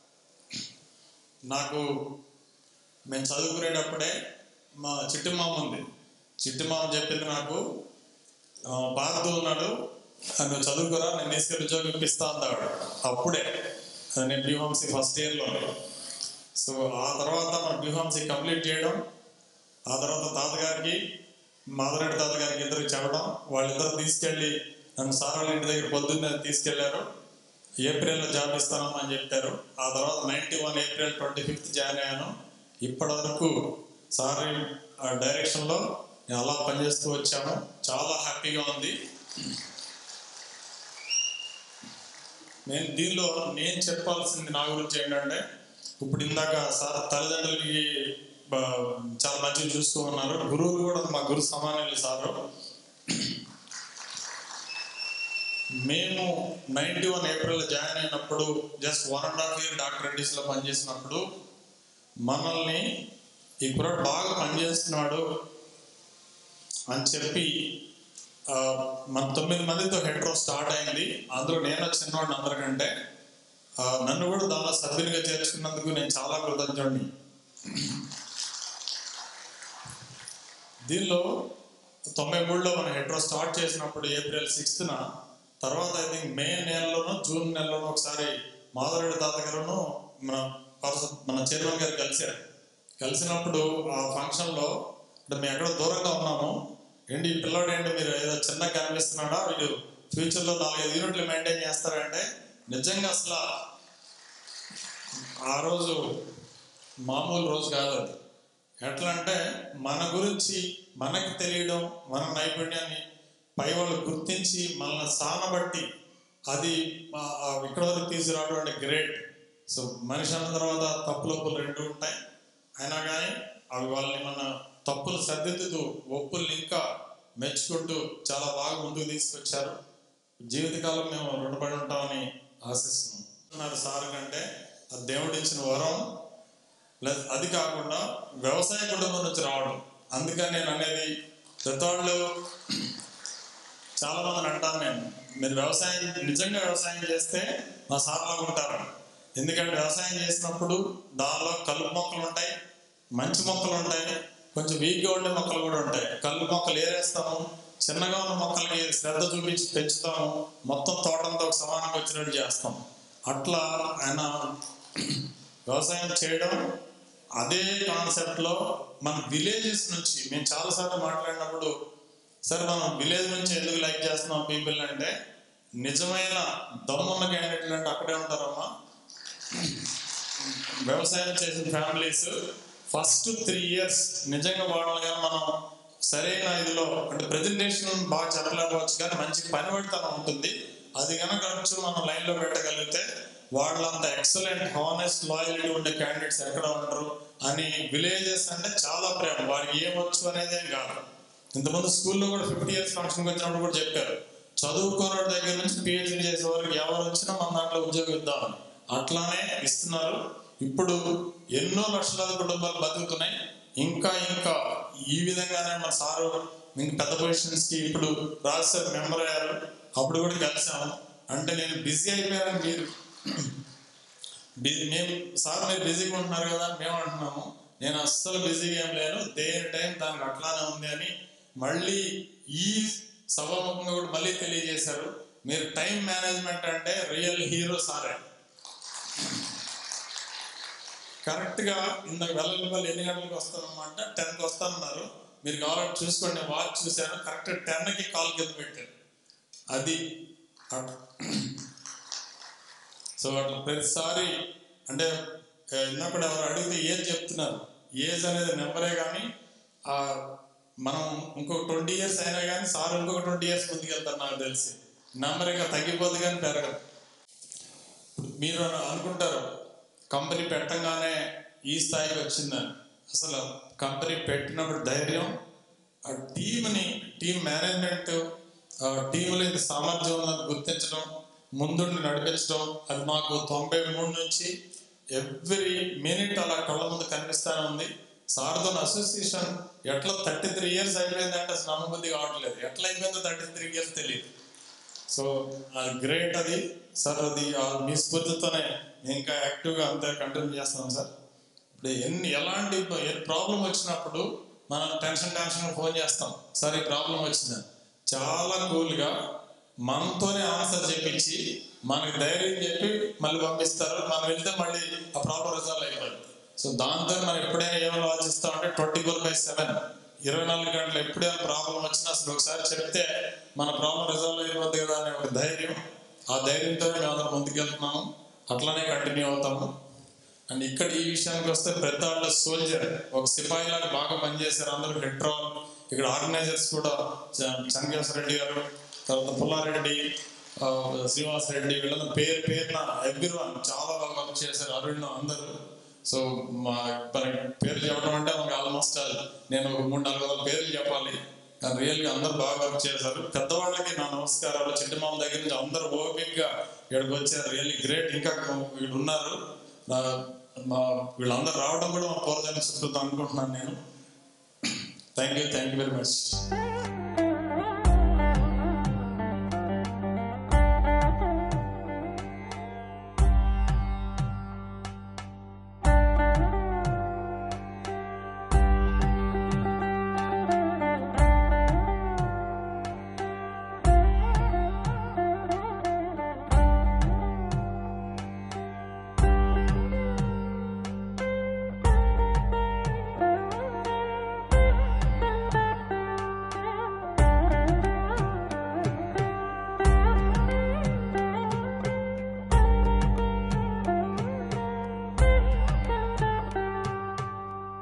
[SPEAKER 3] నాకు మేము చదువుకునేటప్పుడే మా చిట్టి మామ ఉంది చిట్టి మామ చెప్పింది నాకు ఆ, భారత్ ఉన్నాడు ఆ, నువ్వు చదువుకురా నేను తీసుకెళ్ళి ఉద్యోగం ఇప్పిస్తా అన్నాడు అప్పుడే ఆ, నేను బీహాంసీ ఫస్ట్ ఇయర్లో సో ఆ తర్వాత మన బీహాంసీ కంప్లీట్ చేయడం ఆ తర్వాత తాతగారికి మాధవరెడ్డి తాతగారికి ఇద్దరికి చెప్పడం వాళ్ళిద్దరు తీసుకెళ్ళి నన్ను సార్ వాళ్ళ ఇంటి దగ్గర పొద్దున్నే తీసుకెళ్లారు ఏప్రిల్లో జాబ్ ఇస్తానమ్మా అని చెప్పారు ఆ తర్వాత ninety one April twenty fifth join అయ్యాను ఇప్పటి వరకు సార్ డైరెక్షన్లో నేను అలా పనిచేస్తూ వచ్చాను చాలా హ్యాపీగా ఉంది నేను దీనిలో నేను చెప్పాల్సింది నా గురించి ఏంటంటే ఇప్పుడు ఇందాక సార్ తల్లిదండ్రులకి బ- చాలా మంచిగా చూస్తూ ఉన్నారు గురువులు కూడా మా గురు సమానులు సారు మేము నైన్టీ వన్ ఏప్రిల్ జాయిన్ అయినప్పుడు just one and half year doctor రెడ్డిస్లో పనిచేసినప్పుడు మనల్ని ఈ కుర్రాడు బాగా పనిచేస్తున్నాడు అని చెప్పి ఆ, మన తొమ్మిది మందితో హెడ్రో స్టార్ట్ అయింది అందులో నేను చిన్నవాడిని అందరికంటే ఆ, నన్ను కూడా దానిలో సభ్యునిగా చేర్చుకున్నందుకు నేను చాలా కృతజ్ఞుడిని దీనిలో తొంభై మూడులో మనం హెడ్రో స్టార్ట్ చేసినప్పుడు ఏప్రిల్ సిక్స్త్న తర్వాత ఐ థింక్ మే నెలలోనో జూన్ నెలలోనో ఒకసారి మాధవరెడ్డి తాతగారును మన పర్స- మన చైర్మన్ గారు కలిశారు కలిసినప్పుడు ఆ ఫంక్షన్లో అంటే మేము ఎక్కడో దూరంగా ఉన్నాము ఏంటి ఈ పిల్లోడు ఏంటి మీరు ఏదో చిన్నగా కనిపిస్తున్నాడా వీడు ఫ్యూచర్లో నాలుగైదు యూనిట్లు మెయింటైన్ చేస్తారంటే నిజంగా అసలు ఆ రోజు మామూలు రోజు కాదు అది ఎట్లా అంటే మన గురించి మనకి తెలియడం మన నైపుణ్యాన్ని పై వాళ్ళు గుర్తించి మనల్ని సానబట్టి అది ఆ- ఆ ఇక్కడ వరకు తీసుకురావడం అంటే గ్రేట్ సో మనిషి అన్న తర్వాత తప్పులొప్పులు రెండు ఉంటాయి అయినా కానీ అవి వాళ్ళని మన తప్పులు సర్దిద్దుతూ ఒప్పుల్ని ఇంకా మెచ్చుకుంటూ చాలా బాగా ముందుకు తీసుకొచ్చారు జీవితకాలం మేము రుణపడి ఉంటామని ఆశిస్తున్నాం అన్నారు సార్ కంటే అది దేవుడు ఇచ్చిన వరం ప్లస్ అది కాకుండా వ్యవసాయ కుటుంబం నుంచి రావడం అందుకని నేను అనేది పెద్దవాళ్ళు చాలా మందిని అంటాను నేను మీరు వ్యవసాయం నిజంగా వ్యవసాయం చేస్తే మా సార్లాగా ఉంటారు ఎందుకంటే వ్యవసాయం చేసినప్పుడు దానిలో కలుపు మొక్కలు ఉంటాయి మంచి మొక్కలు ఉంటాయి కొంచెం వీక్గా ఉండే మొక్కలు కూడా ఉంటాయి కలుపు మొక్కలు ఏరేస్తాము చిన్నగా ఉన్న మొక్కలకి శ్రద్ధ చూపించి పెంచుతాము మొత్తం తోటంతో ఒక సమానంగా వచ్చినట్టు చేస్తాం అట్లా ఆయన వ్యవసాయం చేయడం అదే కాన్సెప్ట్లో మన విలేజెస్ నుంచి మేము చాలాసార్లు మాట్లాడినప్పుడు సార్ మనం విలేజ్ నుంచి ఎందుకు లైక్ చేస్తున్నాం పీపుల్ అంటే నిజమైన దమ్మున్న క్యాండిడేట్లు అంటే అక్కడే ఉంటారమ్మా వ్యవసాయం చేసిన ఫ్యామిలీస్ ఫస్ట్ త్రీ ఇయర్స్ నిజంగా వాళ్ళని కానీ మనం సరైన ఇదిలో అంటే ప్రజెంటేషన్ బాగా చెప్పలేకపోవచ్చు కానీ మంచి పనిపడితనం ఉంటుంది అది కనుక కొంచెం మనం లైన్లో పెట్టగలిగితే వాళ్ళంత ఎక్సలెంట్ హానెస్ట్ లాయల్టీ ఉండే క్యాండిడేట్స్ ఎక్కడ ఉండరు అని విలేజెస్ అంటే చాలా ప్రేమ వారికి ఏమొచ్చు అనేది ఏం కాదు ఇంతకుముందు స్కూల్లో కూడా ఫిఫ్టీ ఇయర్స్ ఫంక్షన్కి వచ్చినప్పుడు కూడా చెప్పారు చదువుకోని దగ్గర నుంచి పిహెచ్డీ చేసే వరకు ఎవరు వచ్చినా మన దాంట్లో ఉద్యోగం ఇద్దామని అట్లానే ఇస్తున్నారు ఇప్పుడు ఎన్నో లక్షలాది కుటుంబాలు బతుకుతున్నాయి ఇంకా ఇంకా ఈ విధంగానే మన సారు ఇంక పెద్ద పొజిషన్స్ కి ఇప్పుడు రాజ్యసభ మెంబర్ అయ్యారు అప్పుడు కూడా కలిసాము అంటే నేను బిజీ అయిపోయాను మీరు బి- మేము సార్ మీరు బిజీగా ఉంటున్నారు కదా అని మేము అంటున్నాము నేను అస్సలు బిజీగా ఏం లేను దేని టైం దానికి అట్లానే ఉంది అని మళ్ళీ ఈ సభాముఖంగా కూడా మళ్ళీ తెలియజేశారు మీరు టైం మేనేజ్మెంట్ అంటే రియల్ హీరో సారే కరెక్ట్గా ఇందాక వెళ్ళిన ఎన్ని గంటలకు వస్తానమాట టెన్కి వస్తానన్నారు మీరు కావాలంటే చూసుకోండి వాచ్ చూశాను కరెక్ట్ టెన్కి కాల్ కింద పెట్టారు అది అట్- సో అట్లా ప్రతిసారి అంటే ఇందాక ఎవరు అడిగితే ఏజ్ చెప్తున్నారు ఏజ్ అనేది నెంబరే కానీ ఆ మనం ఇంకొక ట్వంటీ ఇయర్స్ అయినా కానీ సార్ ఇంకొక ట్వంటీ ఇయర్స్ ముందుకు వెళ్తారు నాకు తెలిసి నెంబర్ ఇంకా తగ్గిపోదు కానీ పెరగదు మీరు అనుకుంటారు కంపెనీ పెట్టంగానే ఈ స్థాయికి వచ్చిందని అసలు కంపెనీ పెట్టినప్పుడు ధైర్యం ఆ టీంని టీం మేనేజ్మెంట్ టీంలో ఇంత సామర్థ్యం ఉందని గుర్తించడం ముందుండి నడిపించడం అది మాకు తొంభై మూడు నుంచి ఎవ్రీ మినిట్ అలా కళ్ళ ముందు కనిపిస్తానే ఉంది సార్తో అసోసియేషన్ ఎట్లా థర్టీ త్రీ ఇయర్స్ అయిపోయిందంటే అసలు నమ్మబుద్ధి కావట్లేదు ఎట్లా అయిపోయిందో థర్టీ త్రీ ఇయర్స్ తెలియదు సో అది గ్రేట్ అది సార్ అది ఆ మీ స్ఫూర్తితోనే ఇంకా యాక్టివ్గా అంతా కంటిన్యూ చేస్తున్నాం సార్ ఇప్పుడు ఎన్ని ఎలాంటి ప్రాబ్లం వచ్చినప్పుడు మనం టెన్షన్ టెన్షన్ ఫోన్ చేస్తాం సార్ ఈ ప్రాబ్లం వచ్చింది చాలా కూల్గా మనతోనే ఆన్సర్ చెప్పించి మనకి ధైర్యం చెప్పి మళ్ళీ పంపిస్తారు మనం వెళ్తే మళ్ళీ ఆ ప్రాబ్లం రిజాల్వ్ అయిపోతుంది సో దాంతో మనం ఎప్పుడైనా ఏం ఆలోచిస్తామంటే ట్వంటీ ఫోర్ బై సెవెన్ ఇరవై నాలుగు గంటలు ఎప్పుడైనా ప్రాబ్లం వచ్చినా అసలు ఒకసారి చెప్తే మన ప్రాబ్లం రిజాల్వ్ అయిపోద్ది కదా అనే ఒక ధైర్యం ఆ ధైర్యంతో మేము అందరం ముందుకెళ్తున్నాము అట్లానే కంటిన్యూ అవుతాము అండ్ ఇక్కడ ఈ విషయానికి వస్తే పెద్ద వాళ్ళ సోల్జర్ ఒక సిపాయి లాగా బాగా పనిచేశారు అందరూ హెడ్రాల్ ఇక్కడ ఆర్గనైజర్స్ కూడా చంద్రకేశ్వర రెడ్డి గారు తర్వాత పుల్లారెడ్డి ఆ, శ్రీనివాస్ రెడ్డి వీళ్ళందరూ పేరు పేరున ఎవ్రీవన్ చాలా బాగా వర్క్ చేశారు అరుణ్ అందరూ సో మా మన పేర్లు చెప్పడం అంటే మనకి ఆల్మోస్ట్ నేను ఒక మూడు నాలుగు వందల పేర్లు చెప్పాలి కానీ రియల్గా అందరూ బాగా వర్క్ చేశారు పెద్దవాళ్ళకి నా నమస్కారాలు చిట్టమామ దగ్గర నుంచి అందరూ ఓపిక్గా ఇక్కడికి వచ్చారు రియల్లీ గ్రేట్ ఇంకా వీళ్ళు ఉన్నారు నా- మా వీళ్ళందరూ రావడం కూడా మా పూర్వజన్మ సుకృతం అనుకుంటున్నాను నేను thank you thank you very much